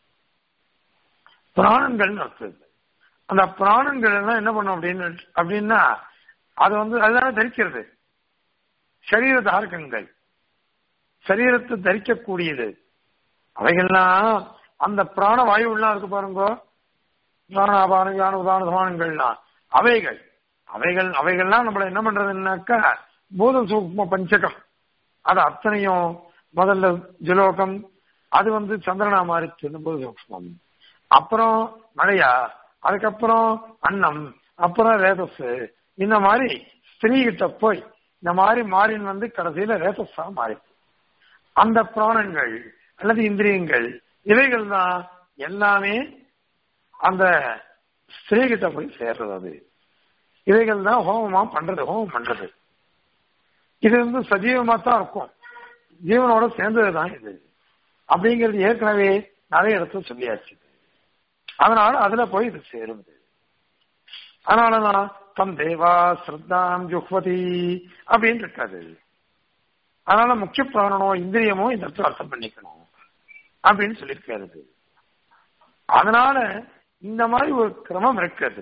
பிராணங்கள் அர்த்தம் அந்த பிராணங்கள் எல்லாம் என்ன பண்ணும் அப்படின்னு அப்படின்னா அது வந்து அதுதானே தரிக்கிறது சரீர தாரகங்கள் சரீரத்தை தரிக்கக்கூடியது அவைகள்லாம் அந்த பிராண வாயுலாம் இருக்கு பாருங்க பிராணாபான ஞான உதான சமானங்கள்லாம் அவைகள் அவைகள் அவைகள்லாம் நம்மள என்ன பண்றதுன்னாக்கா பூத சூக்ம பஞ்சகம் அது அத்தனையும் முதல்ல ஜலோகம் அது வந்து சந்திரனா மாறிச்சு பூத சூக்மம் அப்புறம் மழையா அதுக்கப்புறம் அன்னம் அப்புறம் ரேதஸ் இந்த மாதிரி ஸ்திரீ கிட்ட போய் இந்த மாதிரி மாறின் வந்து கடைசியில ரேதஸா மாறி அந்த பிராணங்கள் அல்லது இந்திரியங்கள் இவைகள் தான் எல்லாமே அந்த ஸ்திரீ கிட்ட போய் சேர்றது அது இவைகள் தான் ஹோமமா பண்றது ஹோமம் பண்றது இது வந்து சஜீவமா தான் இருக்கும் ஜீவனோட சேர்ந்தது தான் இது அப்படிங்கிறது ஏற்கனவே நிறைய இடத்துல சொல்லியாச்சு அதனால அதுல போய் இது சேருது அதனாலதான் தம் தேவா ஸ்ரத்தாம் ஜுஹ்வதி அப்படின்னு இருக்காது அதனால முக்கிய பிராணனோ இந்திரியமோ இந்த இடத்துல அர்த்தம் பண்ணிக்கணும் அப்படின்னு சொல்லியிருக்காரு அதனால இந்த மாதிரி ஒரு கிரமம் இருக்குது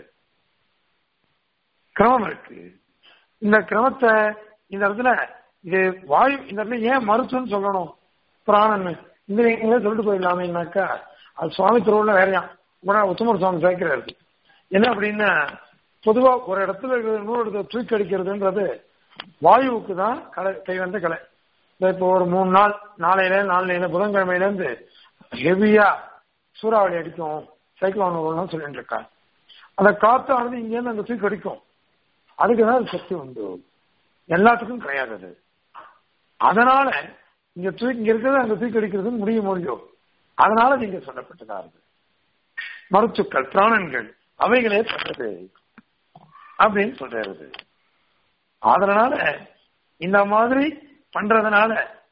கிரமம் இருக்கு இந்த கிரமத்தை இந்த இடத்துல இது வாயு இந்த இடத்துல ஏன் மருத்துவம்னு சொல்லணும் பிராணன் இந்திரியங்களே சொல்லிட்டு போயிடலாமேனாக்கா அது சுவாமி திருவுள்ள வேறையாம் கூட உத்தமர் சுவாமி சேர்க்கிறாரு என்ன அப்படின்னா பொதுவா ஒரு இடத்துல இருக்கிற இன்னொரு இடத்துல தூக்கி அடிக்கிறதுன்றது வாயுவுக்கு தான் கலை கை வந்த கலை இப்போ ஒரு மூணு நாள் நாளையில நாளையில புதன்கிழமையில இருந்து ஹெவியா சூறாவளி அடிக்கும் சைக்ளோன் வரும்னு சொல்லிட்டு இருக்காங்க அந்த காத்தானது இங்க இருந்து அங்க தூக்கி அடிக்கும் அதுக்கு தான் சக்தி உண்டு எல்லாத்துக்கும் கிடையாது அது அதனால இங்க தூக்கி இங்க இருக்கிறது அங்க தூக்கி அடிக்கிறது முடிய முடியும் அதனால நீங்க சொல்லப்பட்டதா இருக்கு மருத்துக்கள் பிராணன்கள் அவைகளே பண்றது அப்படின்னு சொல்றது அதனால இந்த மாதிரி பண்றதுனால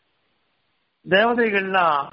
தேவதைகள்லாம்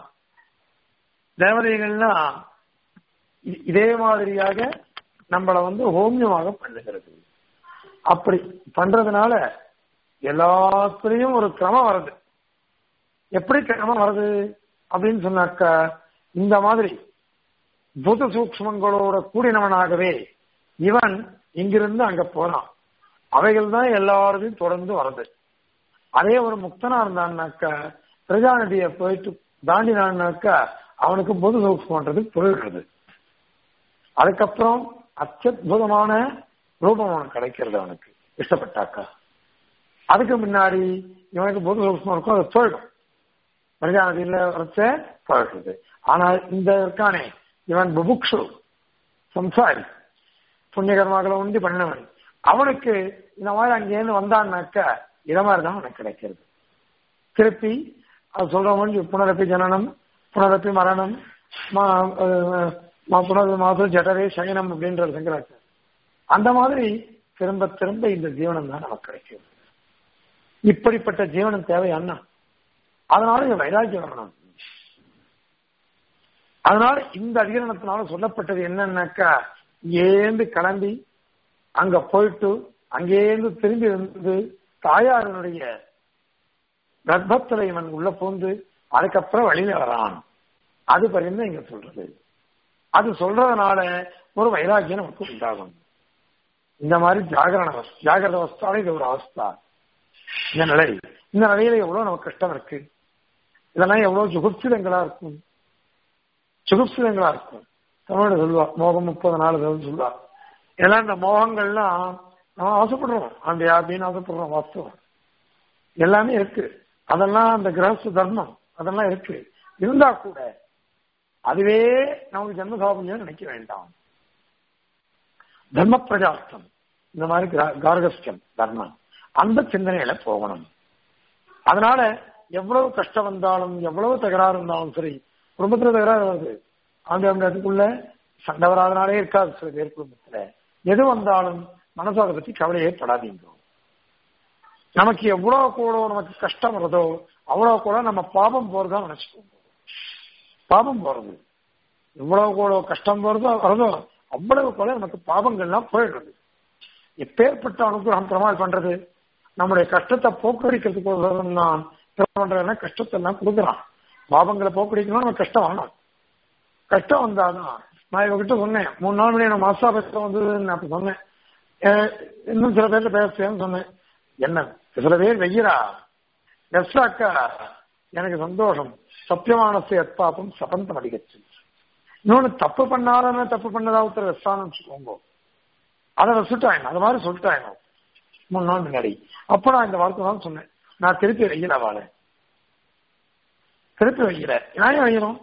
தேவதைகள்லாம் இதே மாதிரியாக நம்மளை வந்து ஹோமியமாக பண்ணுகிறது அப்படி பண்றதுனால எல்லாத்துலயும் ஒரு கிரமம் வருது எப்படி கிரமம் வருது அப்படின்னு சொன்னாக்கா இந்த மாதிரி பூத சூக்மங்களோட கூடினவனாகவே இவன் இங்கிருந்து அங்க போறான் அவைகள் தான் எல்லாருக்கும் தொடர்ந்து வருது அதே ஒரு முக்தனா இருந்தான்னாக்கா பிரஜா நதியை போயிட்டு தாண்டினான்னாக்கா அவனுக்கு பொது சூக்மன்றது புரிகிறது அதுக்கப்புறம் அத்தியுதமான ரூபம் அவனுக்கு கிடைக்கிறது அவனுக்கு இஷ்டப்பட்டாக்கா அதுக்கு முன்னாடி இவனுக்கு பொது சூக்மம் இருக்கும் அது போயிடும் பிரஜா நதியில வச்ச போயிடுறது ஆனால் இந்த இருக்கானே இவன் புபுக்ஷு சம்சாரி புண்ணியகர்மாக்களை உண்டி பண்ணவன் அவனுக்கு இந்த மாதிரி அங்கேருந்து வந்தான்னாக்கா இத மாதிரி தான் அவனுக்கு கிடைக்கிறது திருப்பி அது சொல்ற முடிஞ்சு புனரப்பி ஜனனம் புனரப்பி மரணம் புனர் மாதம் ஜடரே சயனம் அப்படின்றது சங்கராச்சார் அந்த மாதிரி திரும்ப திரும்ப இந்த ஜீவனம் தான் நமக்கு கிடைக்கிறது இப்படிப்பட்ட ஜீவனம் தேவை அண்ணா அதனால இந்த வைராக்கியம் வரணும் அதனால இந்த அதிகரணத்தினால சொல்லப்பட்டது என்னன்னாக்கா ஏந்து கிளம்பி அங்க போயிட்டு அங்கேருந்து திரும்பி வந்து தாயாரனுடைய கர்ப்பத்துல இவன் உள்ள பூந்து அதுக்கப்புறம் வெளியில வரான் அது பரிந்து இங்க சொல்றது அது சொல்றதுனால ஒரு வைராக்கியம் நமக்கு உண்டாகும் இந்த மாதிரி ஜாகரண ஜாகிரத அவஸ்தால இது ஒரு அவஸ்தா இந்த நிலை இந்த நிலையில எவ்வளவு நமக்கு கஷ்டம் இருக்கு இதெல்லாம் எவ்வளவு சுகுப்சிதங்களா இருக்கும் சுகுப்சிதங்களா இருக்கும் தமிழ் சொல்லுவா மோகம் முப்பது நாள் சொல்லுவா இதெல்லாம் இந்த மோகங்கள்லாம் நம்ம ஆசைப்படுறோம் அந்த அப்படின்னு ஆசைப்படுறோம் வாஸ்தவம் எல்லாமே இருக்கு அதெல்லாம் அந்த கிரகஸ்த தர்மம் அதெல்லாம் இருக்கு இருந்தா கூட அதுவே நமக்கு ஜென்ம சாபம் நினைக்க வேண்டாம் தர்ம பிரஜாஸ்தம் இந்த மாதிரி கார்கஸ்டம் தர்மம் அந்த சிந்தனையில போகணும் அதனால எவ்வளவு கஷ்டம் வந்தாலும் எவ்வளவு தகராறு இருந்தாலும் சரி குடும்பத்துல தகராறு வருது அந்த அந்த அதுக்குள்ள சண்டை வராதனாலே இருக்காது சில பேர் குடும்பத்துல எது வந்தாலும் மனசு அதை பத்தி கவலையே படாதீங்க நமக்கு எவ்வளவு கூட நமக்கு கஷ்டம் வருதோ அவ்வளவு கூட நம்ம பாபம் போறதா நினைச்சுக்கோங்க பாபம் போறது எவ்வளவு கூட கஷ்டம் வருதோ வருதோ அவ்வளவு கூட நமக்கு பாவங்கள்லாம் போயிடுறது எப்பேற்பட்ட அனுகிரகம் பிரமாள் பண்றது நம்முடைய கஷ்டத்தை போக்கடிக்கிறதுக்கு நான் பண்றதுன்னா கஷ்டத்தை எல்லாம் கொடுக்குறான் பாவங்களை போக்கடிக்கணும் நம்ம கஷ்டம் வேணும் கஷ்டம் வந்தாதான் நான் இவகிட்ட சொன்னேன் மூணு நாள் மணி நான் மாசா பேச வந்ததுன்னு நான் அப்ப சொன்னேன் இன்னும் சில பேர்ல பேசுறேன்னு சொன்னேன் என்ன சில பேர் வெய்யரா எஸ்ஸாக்கா எனக்கு சந்தோஷம் சத்தியமானத்தை எத்பாப்பம் சபந்தம் அடிக்கச்சு இன்னொன்னு தப்பு பண்ணாதானே தப்பு பண்ணதா ஒருத்தர் வெஸ்டான்னு வச்சுக்கோங்க அதை வச்சுட்டாங்க அது மாதிரி சொல்லிட்டாங்க மூணு நாள் முன்னாடி அப்ப நான் இந்த வார்த்தை தான் சொன்னேன் நான் திருப்பி வைக்கல வாழ திருப்பி வைக்கல நான் வைக்கணும்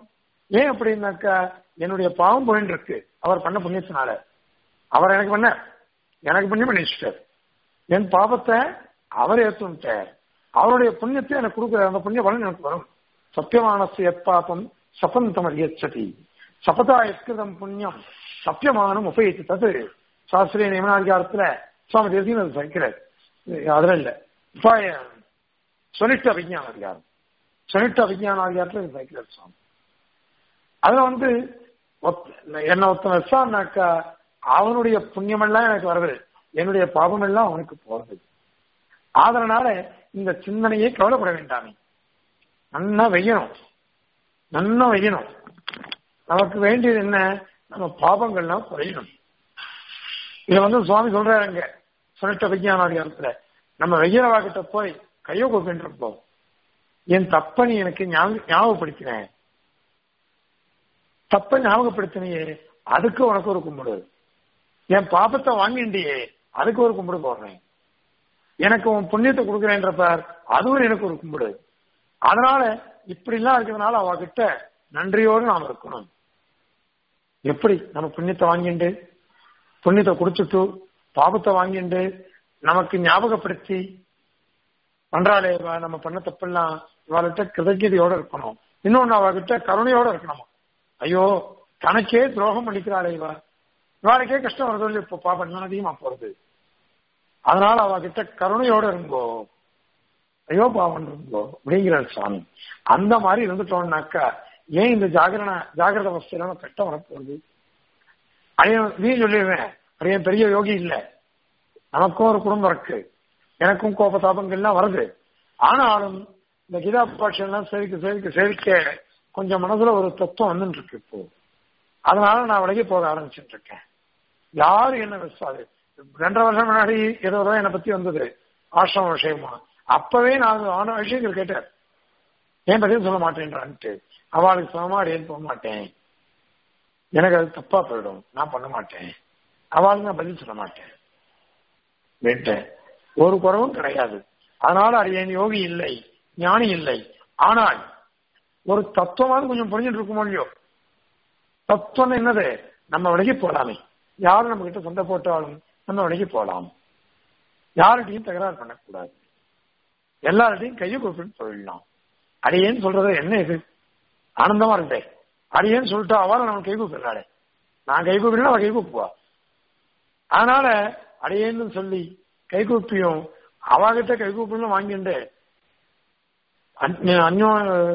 ஏன் அப்படின்னாக்கா என்னுடைய பாவம் போயின்னு இருக்கு அவர் பண்ண புண்ணியத்தினால அவர் எனக்கு பண்ண எனக்கு புண்ணியம் பண்ணி வச்சுட்டார் என் பாவத்தை அவர் ஏற்றுட்டார் அவருடைய புண்ணியத்தை எனக்கு கொடுக்குற அந்த புண்ணிய பலன் எனக்கு வரும் சத்தியமானசு எப்பாப்பம் சபந்தம் அறியச்சதி சபதா எத்கிருதம் புண்ணியம் சத்தியமானம் உபயோகித்து தது சாஸ்திரிய நியமனாதிகாரத்துல சுவாமி தேசியம் அது சகிக்கிறார் அதுல இல்ல உபாய சொனிஷ்ட விஞ்ஞான அதிகாரம் சொனிஷ்ட விஞ்ஞான அதிகாரத்துல இது சகிக்கிறார் சுவாமி அதுல வந்து என்ன ஒருத்தன் வச்சான்னாக்கா அவனுடைய புண்ணியமெல்லாம் எனக்கு வருது என்னுடைய பாவம் எல்லாம் அவனுக்கு போறது அதனால இந்த சிந்தனையை கவலைப்பட வேண்டாமே நன்னா வெய்யணும் நன்னா வெய்யணும் நமக்கு வேண்டியது என்ன நம்ம பாவங்கள்லாம் குறையணும் இத வந்து சுவாமி சொல்றாருங்க சொன்னிட்ட விஞ்ஞானாதிகாரத்துல நம்ம வெய்யரவா கிட்ட போய் கையோ கூப்பிட்டு என் தப்ப நீ எனக்கு ஞாபகப்படுத்தினேன் தப்ப ஞாபகப்படுத்தினியே அதுக்கு உனக்கு ஒரு கும்பிடு என் பாப்பத்தை வாங்கிண்டியே அதுக்கு ஒரு கும்பிடு போடுறேன் எனக்கு உன் புண்ணியத்தை கொடுக்குறேன்ற பார் அதுவும் எனக்கு ஒரு கும்பிடு அதனால இப்படி எல்லாம் இருக்கிறதுனால அவகிட்ட நன்றியோடு நாம் இருக்கணும் எப்படி நம்ம புண்ணியத்தை வாங்கிண்டு புண்ணியத்தை குடிச்சுட்டு பாபத்தை வாங்கிண்டு நமக்கு ஞாபகப்படுத்தி பண்றாளே நம்ம பண்ண தப்பெல்லாம் இவாள்கிட்ட கிருதஜதையோட இருக்கணும் இன்னொன்னு அவகிட்ட கருணையோட இருக்கணும் ஐயோ தனக்கே துரோகம் பண்ணிக்கிறாளே இவா இவாளுக்கே கஷ்டம் வருது இப்போ பாபம் அதிகமா போறது அதனால அவகிட்ட கருணையோட இருங்கோ ஐயோ பாவம் இருங்கோ அப்படிங்கிறார் சுவாமி அந்த மாதிரி இருந்துட்டோம்னாக்கா ஏன் இந்த ஜாகரண ஜாகிரத அவஸ்தையில கட்ட வரப்போகுது அதையும் நீ சொல்லிடுவேன் அதையும் பெரிய யோகி இல்ல நமக்கும் ஒரு குடும்பம் இருக்கு எனக்கும் கோப தாபங்கள்லாம் வருது ஆனாலும் இந்த கீதா பாஷெல்லாம் சேவிக்க சேவிக்க சேவிக்க கொஞ்சம் மனசுல ஒரு தத்துவம் வந்துட்டு இருக்கு இப்போ அதனால நான் விலகி போக ஆரம்பிச்சுட்டு இருக்கேன் யாரு என்ன விசாது ரெண்டரை வருஷம் முன்னாடி ஏதோ தான் என்னை பத்தி வந்தது ஆசிரம விஷயமா அப்பவே நான் ஆன விஷயங்கள் கேட்டேன் ஏன் பதில் சொல்ல மாட்டேன்றான்ட்டு அவளுக்கு சமமாடி ஏன் போக மாட்டேன் எனக்கு அது தப்பா போயிடும் நான் பண்ண மாட்டேன் அவளுக்கு நான் பதில் சொல்ல மாட்டேன் கேட்டேன் ஒரு குறவும் கிடையாது அதனால அது என் யோகி இல்லை ஞானி இல்லை ஆனால் ஒரு தத்துவமாவது கொஞ்சம் புரிஞ்சுட்டு இருக்கும் இல்லையோ தத்துவம் என்னது நம்ம விலகி போலாமே யாரும் நம்ம கிட்ட சண்டை போட்டாலும் நம்ம விலகி போலாம் யார்கிட்டையும் தகராறு பண்ணக்கூடாது எல்லார்கிட்டையும் கையை கூப்பிட்டு சொல்லலாம் அடியேன்னு சொல்றது என்ன இது ஆனந்தமா இருந்தே அடியேன்னு சொல்லிட்டு அவளை நம்ம கை கூப்பிடுறாளே நான் கை கூப்பிடுனா அவள் கை கூப்புவா அதனால அடியேன்னு சொல்லி கை கூப்பியும் அவகிட்ட கை கூப்பிடணும் வாங்கிட்டு அந்யோ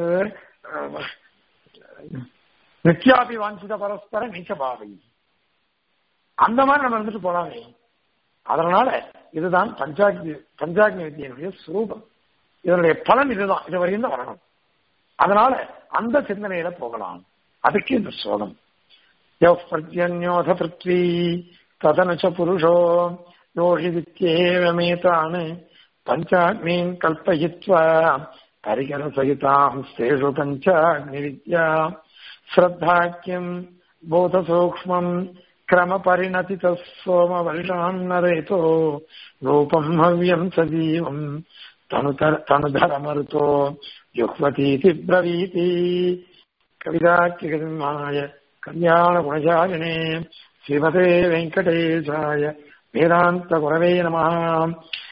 நித்யாபி வாஞ்சித பரஸ்பர நீச்சபாவை அந்த மாதிரி நம்ம இருந்துட்டு போலாமே அதனால இதுதான் பஞ்சாக்னி பஞ்சாக்னி வித்தியனுடைய சுரூபம் இதனுடைய பலன் இதுதான் இது வரையும் தான் வரணும் அதனால அந்த சிந்தனையில போகலாம் அதுக்கு இந்த ஸ்லோகம் பர்ஜன்யோத பிருத்வி ததனச்ச புருஷோ யோகி வித்யேவமேதான் பஞ்சாக்னீன் கல்பயித்வா கரிகர சகிதாம் ஸ்தேஷு பஞ்சாக்னி வித்யா ஸ்ரத்தாக்கியம் போத சூக்மம் கிரம பரிணதி சோம வருஷான்னரேதோ ரூபம் ஹவ்யம் சஜீவம் தனுதரமருத்தோ யுக்வதீதி பிரவீதி கவிதாக்கியமாய கல்யாண குணசாலினே ஸ்ரீமதே வெங்கடேசாய வேதாந்த குரவே நம